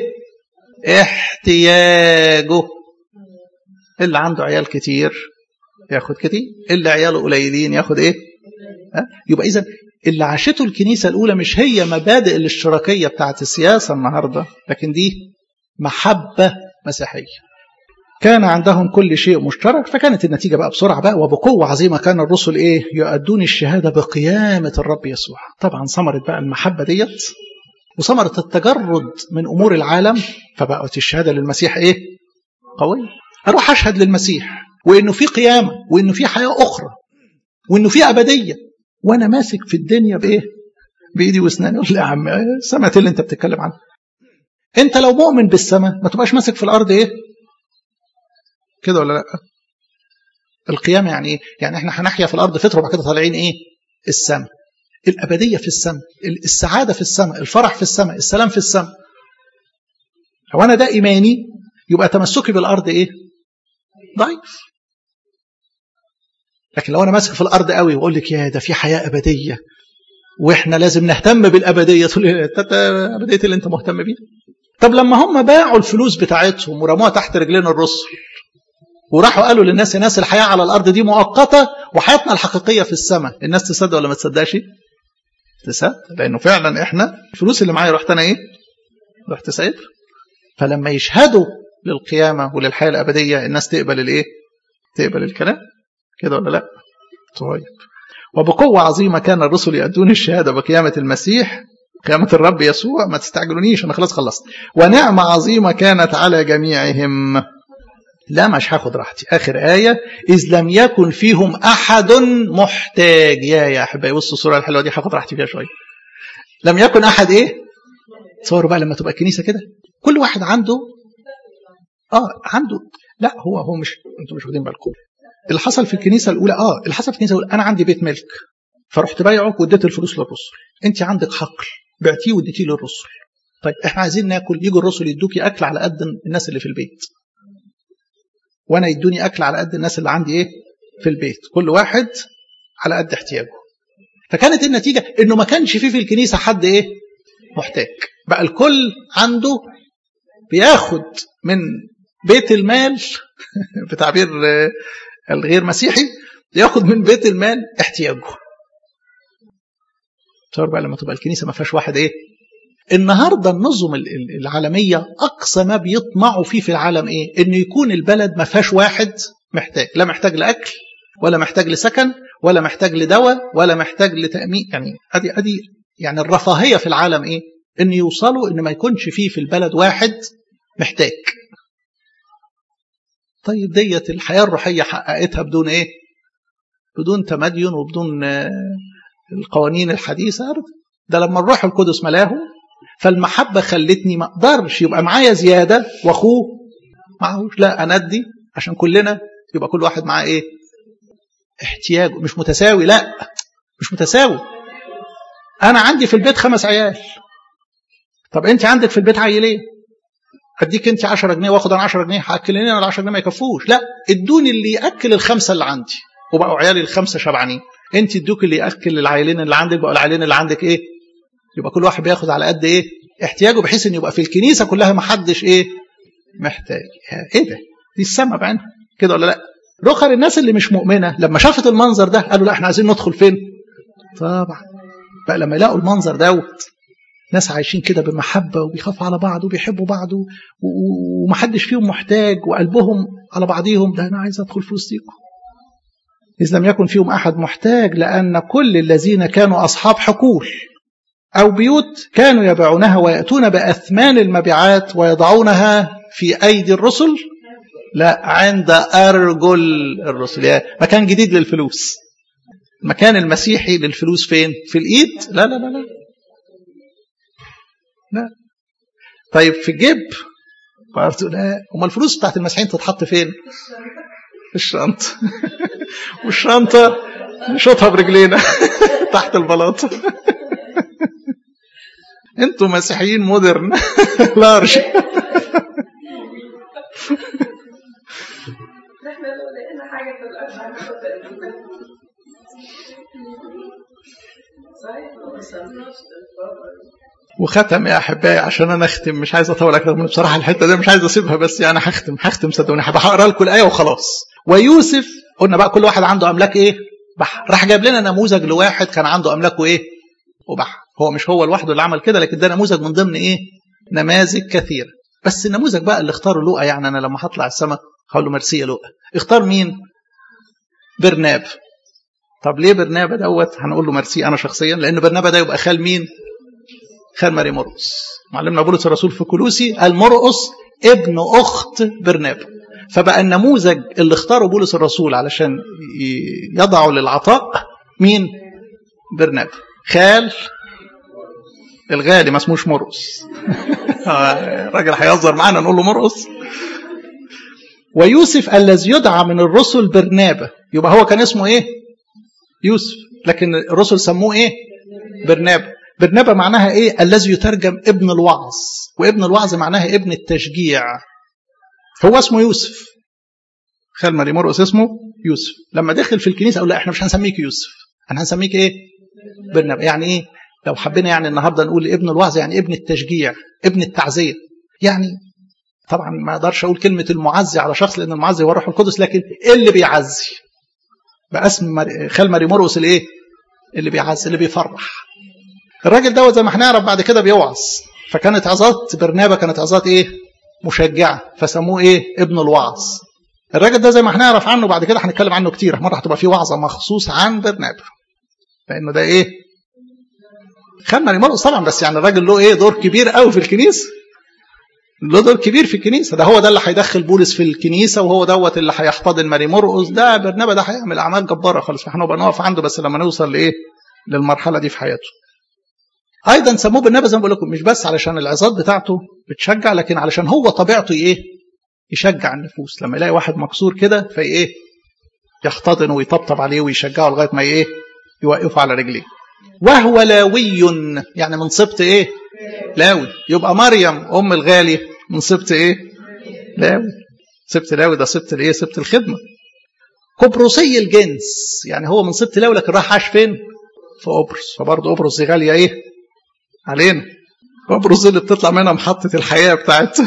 احتياجه اللي عنده عيال كتير ياخد كتير اللي عياله قليلين ياخد ايه ها؟ يبقى اذا اللي عاشته الكنيسة الأولى مش هي مبادئ الاشتراكية بتاعت السياسة النهاردة لكن دي محبة مسيحية كان عندهم كل شيء مشترك فكانت النتيجة بقى بسرعة بقى وبقوة عظيمة كان الرسل إيه يؤدون الشهادة بقيامة الرب يسوع طبعا ثمرت بقى المحبة ديت وثمرة التجرد من أمور العالم فبقت الشهادة للمسيح إيه قوية أروح أشهد للمسيح وإنه في قيامة وإنه في حياة أخرى وإنه في أبدية وأنا ماسك في الدنيا بإيه بإيدي وأسناني يقول يا عم السماء اللي أنت بتتكلم عنها أنت لو مؤمن بالسماء ما تبقاش ماسك في الأرض إيه كده ولا لا القيامة يعني ايه يعني احنا هنحيا في الارض فتره وبعد كده طالعين ايه السماء الابديه في السماء السعاده في السماء الفرح في السماء السلام في السماء لو انا ده ايماني يبقى تمسكي بالارض ايه ضعيف لكن لو انا ماسك في الارض قوي واقول لك يا ده في حياه ابديه واحنا لازم نهتم بالابديه تقول لي ابديه اللي انت مهتم بيها طب لما هم باعوا الفلوس بتاعتهم ورموها تحت رجلين الرسل وراحوا قالوا للناس الناس الحياة على الأرض دي مؤقتة وحياتنا الحقيقية في السماء الناس تصدق ولا ما تصدقش تصدق لأنه فعلا إحنا الفلوس اللي معايا رحت أنا إيه رحت سايبها فلما يشهدوا للقيامة وللحياة الأبدية الناس تقبل الإيه تقبل الكلام كده ولا لا طيب وبقوة عظيمة كان الرسل يأدون الشهادة بقيامة المسيح قيامة الرب يسوع ما تستعجلونيش أنا خلاص خلصت ونعمة عظيمة كانت على جميعهم لا مش هاخد راحتي آخر آية إذ لم يكن فيهم أحد محتاج يا يا أحبائي بصوا الصورة الحلوة دي هاخد راحتي فيها شوية لم يكن أحد إيه تصوروا بقى لما تبقى الكنيسة كده كل واحد عنده اه عنده لا هو هو مش انتوا مش واخدين بالكم اللي حصل في الكنيسه الاولى اه اللي حصل في الكنيسه الاولى انا عندي بيت ملك فرحت بايعه واديت الفلوس للرسل انت عندك حقل بعتيه واديتيه للرسل طيب احنا عايزين ناكل يجوا الرسل يدوكي اكل على قد الناس اللي في البيت وانا يدوني اكل على قد الناس اللي عندي ايه في البيت كل واحد على قد احتياجه فكانت النتيجه انه ما كانش فيه في الكنيسه حد ايه محتاج بقى الكل عنده بياخد من بيت المال بتعبير الغير مسيحي ياخد من بيت المال احتياجه تصور بقى لما تبقى الكنيسه ما فيهاش واحد ايه النهارده النظم العالميه اقصى ما بيطمعوا فيه في العالم ايه ان يكون البلد ما فيهاش واحد محتاج لا محتاج لاكل ولا محتاج لسكن ولا محتاج لدواء ولا محتاج لتامين يعني ادي ادي يعني الرفاهيه في العالم ايه ان يوصلوا ان ما يكونش فيه في البلد واحد محتاج طيب ديت الحياة الروحية حققتها بدون ايه بدون تمدين وبدون القوانين الحديثة ده لما الروح القدس ملاهم فالمحبة خلتني ما اقدرش يبقى معايا زيادة واخوه معهوش لا انا ادي عشان كلنا يبقى كل واحد معاه ايه احتياجه مش متساوي لا مش متساوي انا عندي في البيت خمس عيال طب انت عندك في البيت عيلين اديك انت 10 جنيه واخد انا 10 جنيه هاكلني انا ال 10 جنيه ما يكفوش لا ادوني اللي ياكل الخمسه اللي عندي وبقوا عيالي الخمسه شبعانين انت ادوك اللي ياكل العيلين اللي عندك بقوا العيلين اللي عندك ايه يبقى كل واحد بياخد على قد ايه احتياجه بحيث ان يبقى في الكنيسه كلها ما حدش ايه محتاج ايه ده دي السما بعينها كده ولا لا رخر الناس اللي مش مؤمنه لما شافت المنظر ده قالوا لا احنا عايزين ندخل فين طبعا بقى لما يلاقوا المنظر دوت ناس عايشين كده بمحبة وبيخافوا على بعض وبيحبوا بعض ومحدش فيهم محتاج وقلبهم على بعضهم ده أنا عايز أدخل في وسطيكم إذ لم يكن فيهم أحد محتاج لأن كل الذين كانوا أصحاب حقول أو بيوت كانوا يبيعونها ويأتون بأثمان المبيعات ويضعونها في أيدي الرسل لا عند أرجل الرسل يعني مكان جديد للفلوس المكان المسيحي للفلوس فين في الإيد لا لا لا لا لا طيب في الجيب برضه لا امال الفلوس بتاعت المسيحيين تتحط فين في الشنطه والشنطه نشوطها برجلينا تحت البلاط انتوا مسيحيين مودرن لارج وختم يا احبائي عشان انا اختم مش عايز اطول اكتر من بصراحه الحته دي مش عايز اسيبها بس يعني هختم هختم صدقوني هبقى هقرا لكم الايه وخلاص ويوسف قلنا بقى كل واحد عنده املاك ايه بحر راح جايب لنا نموذج لواحد كان عنده املاكه ايه وبحر هو مش هو لوحده اللي عمل كده لكن ده نموذج من ضمن ايه نماذج كثيره بس النموذج بقى اللي اختاره لوقا يعني انا لما هطلع السماء هقول له ميرسي يا لوقا اختار مين برناب طب ليه برنابا دوت هنقول له ميرسي انا شخصيا لان برنابا ده يبقى خال مين خال ماري مرقس معلمنا بولس الرسول في كلوسي قال مرقس ابن اخت برنابا فبقى النموذج اللي اختاره بولس الرسول علشان يضعه للعطاء مين برنابا خال الغالي ما اسموش مرقس الراجل هيهزر معانا نقول له مرقس ويوسف الذي يدعى من الرسل برنابا يبقى هو كان اسمه ايه يوسف لكن الرسل سموه ايه برنابا برنابا معناها ايه الذي يترجم ابن الوعظ وابن الوعظ معناها ابن التشجيع هو اسمه يوسف خال ماري مرقس اسمه يوسف لما دخل في الكنيسه قال لا احنا مش هنسميك يوسف احنا هنسميك ايه برنابا يعني ايه لو حبينا يعني النهارده نقول ابن الوعظ يعني ابن التشجيع ابن التعزيه يعني طبعا ما اقدرش اقول كلمه المعزي على شخص لان المعزي هو الروح القدس لكن اللي بيعزي بقى اسم خال ماري مرقس الايه اللي بيعزي اللي بيفرح الراجل دوت زي ما هنعرف بعد كده بيوعظ فكانت عظات برنابا كانت عظات ايه مشجعه فسموه ايه ابن الوعظ الراجل ده زي ما هنعرف عنه بعد كده هنتكلم عنه كتير مره هتبقى في وعظه مخصوص عن برنابا لانه ده ايه خد ماري مرقس طبعا بس يعني الراجل له ايه دور كبير قوي في الكنيسه له دور كبير في الكنيسه ده هو ده اللي هيدخل بولس في الكنيسه وهو دوت اللي هيحتضن ماري مرقس ده برنابا ده هيعمل اعمال جباره خالص فاحنا نبقى نقف عنده بس لما نوصل لايه للمرحله دي في حياته ايضا سموه بالنبي زي ما بقول لكم مش بس علشان العظات بتاعته بتشجع لكن علشان هو طبيعته ايه يشجع النفوس لما يلاقي واحد مكسور كده في ايه يحتضنه ويطبطب عليه ويشجعه لغايه ما ايه يوقفه على رجليه وهو لاوي يعني من سبط ايه لاوي يبقى مريم ام الغالي من سبط ايه لاوي سبط لاوي ده سبط الايه سبط الخدمه قبرصي الجنس يعني هو من سبط لاوي لكن راح عاش فين في قبرص فبرضه قبرص دي غاليه ايه علينا قبرص اللي بتطلع منها محطه الحياه بتاعت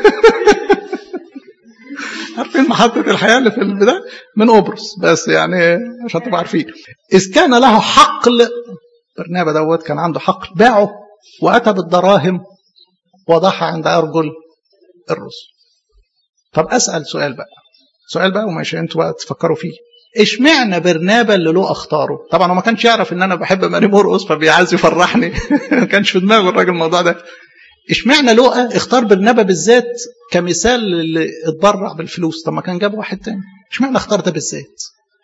عارفين محطة الحياة اللي في البداية من قبرص بس يعني عشان تبقوا عارفين إذ كان له حقل برنابا دوت كان عنده حقل باعه وأتى بالدراهم وضعها عند أرجل الرسل طب أسأل سؤال بقى سؤال بقى ومش انتوا بقى تفكروا فيه اشمعنى برنابا اللي له اختاره طبعا هو ما كانش يعرف ان انا بحب ماري مرقص فبيعايز يفرحني ما كانش في دماغه الراجل الموضوع ده اشمعنى لقى اختار برنابا بالذات كمثال اللي اتبرع بالفلوس طب ما كان جاب واحد تاني اشمعنى اختار ده بالذات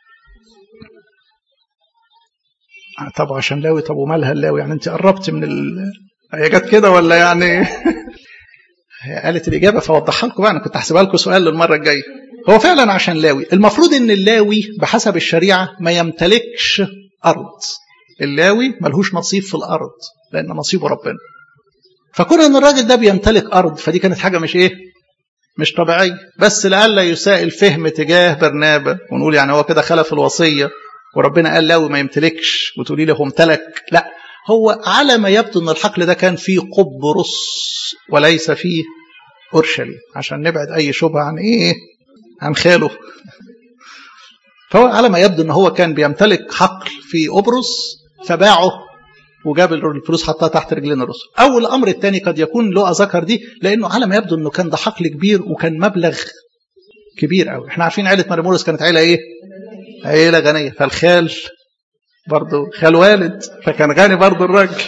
طب عشان لاوي طب ومالها اللاوي يعني انت قربت من ال... هي جت كده ولا يعني هي قالت الاجابه فوضحها لكم بقى انا كنت هحسبها لكم سؤال للمره الجايه هو فعلا عشان لاوي المفروض ان اللاوي بحسب الشريعه ما يمتلكش ارض اللاوي ملهوش نصيب في الارض لان نصيبه ربنا فكون ان الراجل ده بيمتلك ارض فدي كانت حاجه مش ايه مش طبيعيه بس لئلا يساء الفهم تجاه برنابا ونقول يعني هو كده خلف الوصيه وربنا قال لاوي ما يمتلكش وتقولي له امتلك لا هو على ما يبدو ان الحقل ده كان فيه قبرص وليس فيه اورشليم عشان نبعد اي شبهه عن ايه عن خاله فهو على ما يبدو ان هو كان بيمتلك حقل في قبرص فباعه وجاب الفلوس حطها تحت رجلين الرسل او الامر الثاني قد يكون له ذكر دي لانه على ما يبدو انه كان ده حقل كبير وكان مبلغ كبير قوي احنا عارفين عيله مريمورس كانت عيله ايه عيله غنيه فالخال برضه خال والد فكان غني برضه الراجل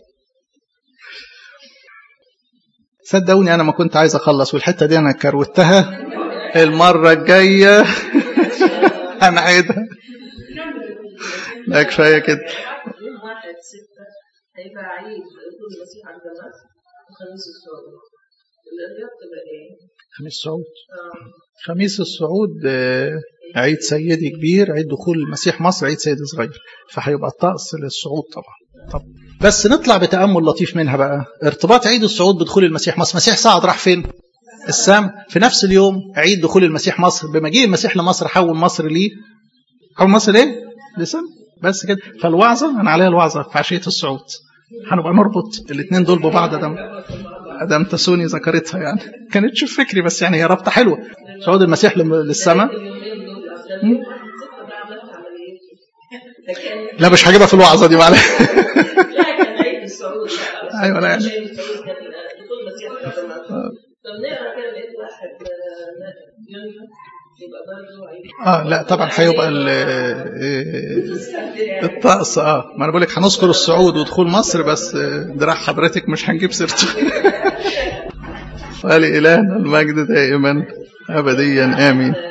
صدقوني انا ما كنت عايز اخلص والحته دي انا كروتها المره الجايه هنعيدها لا كفايه كده
واحد ستة هيبقى عيد كل المسيح عند مصر وخميس الصعود الرياض تبقى ايه؟
خميس الصعود
آه.
خميس الصعود آه، عيد سيدي كبير عيد دخول المسيح مصر عيد سيدي صغير فهيبقى الطقس للصعود طبعا طب بس نطلع بتأمل لطيف منها بقى ارتباط عيد الصعود بدخول المسيح مصر المسيح صعد راح فين السام في نفس اليوم عيد دخول المسيح مصر بمجيء المسيح لمصر حول مصر ليه حول مصر ليه لسان بس كده فالوعظة أنا عليها الوعظة في عشية الصعود هنبقى نربط الاثنين دول ببعض دم ادم تسوني ذكرتها يعني كانتش في فكري بس يعني هي رابطه حلوه صعود المسيح لم- للسماء
اليومين دول عشان ستة عملت عمليتي لكن
لا مش هجيبها في الوعظه دي معلش
لا كان عيد الصعود بقى.
أيوة، لا يعني.
عيد الصعود كان دخول المسيح بعد ما طب نقرا كده لقيت واحد آه، يونيو يبقى برضه عيد
اه لا طبعا هيبقى ال- آه، الطقس اه ما انا بقول لك هنذكر الصعود ودخول مصر بس آه، دراع حضرتك مش هنجيب سيرته ولإلهنا المجد دائما ابديا امين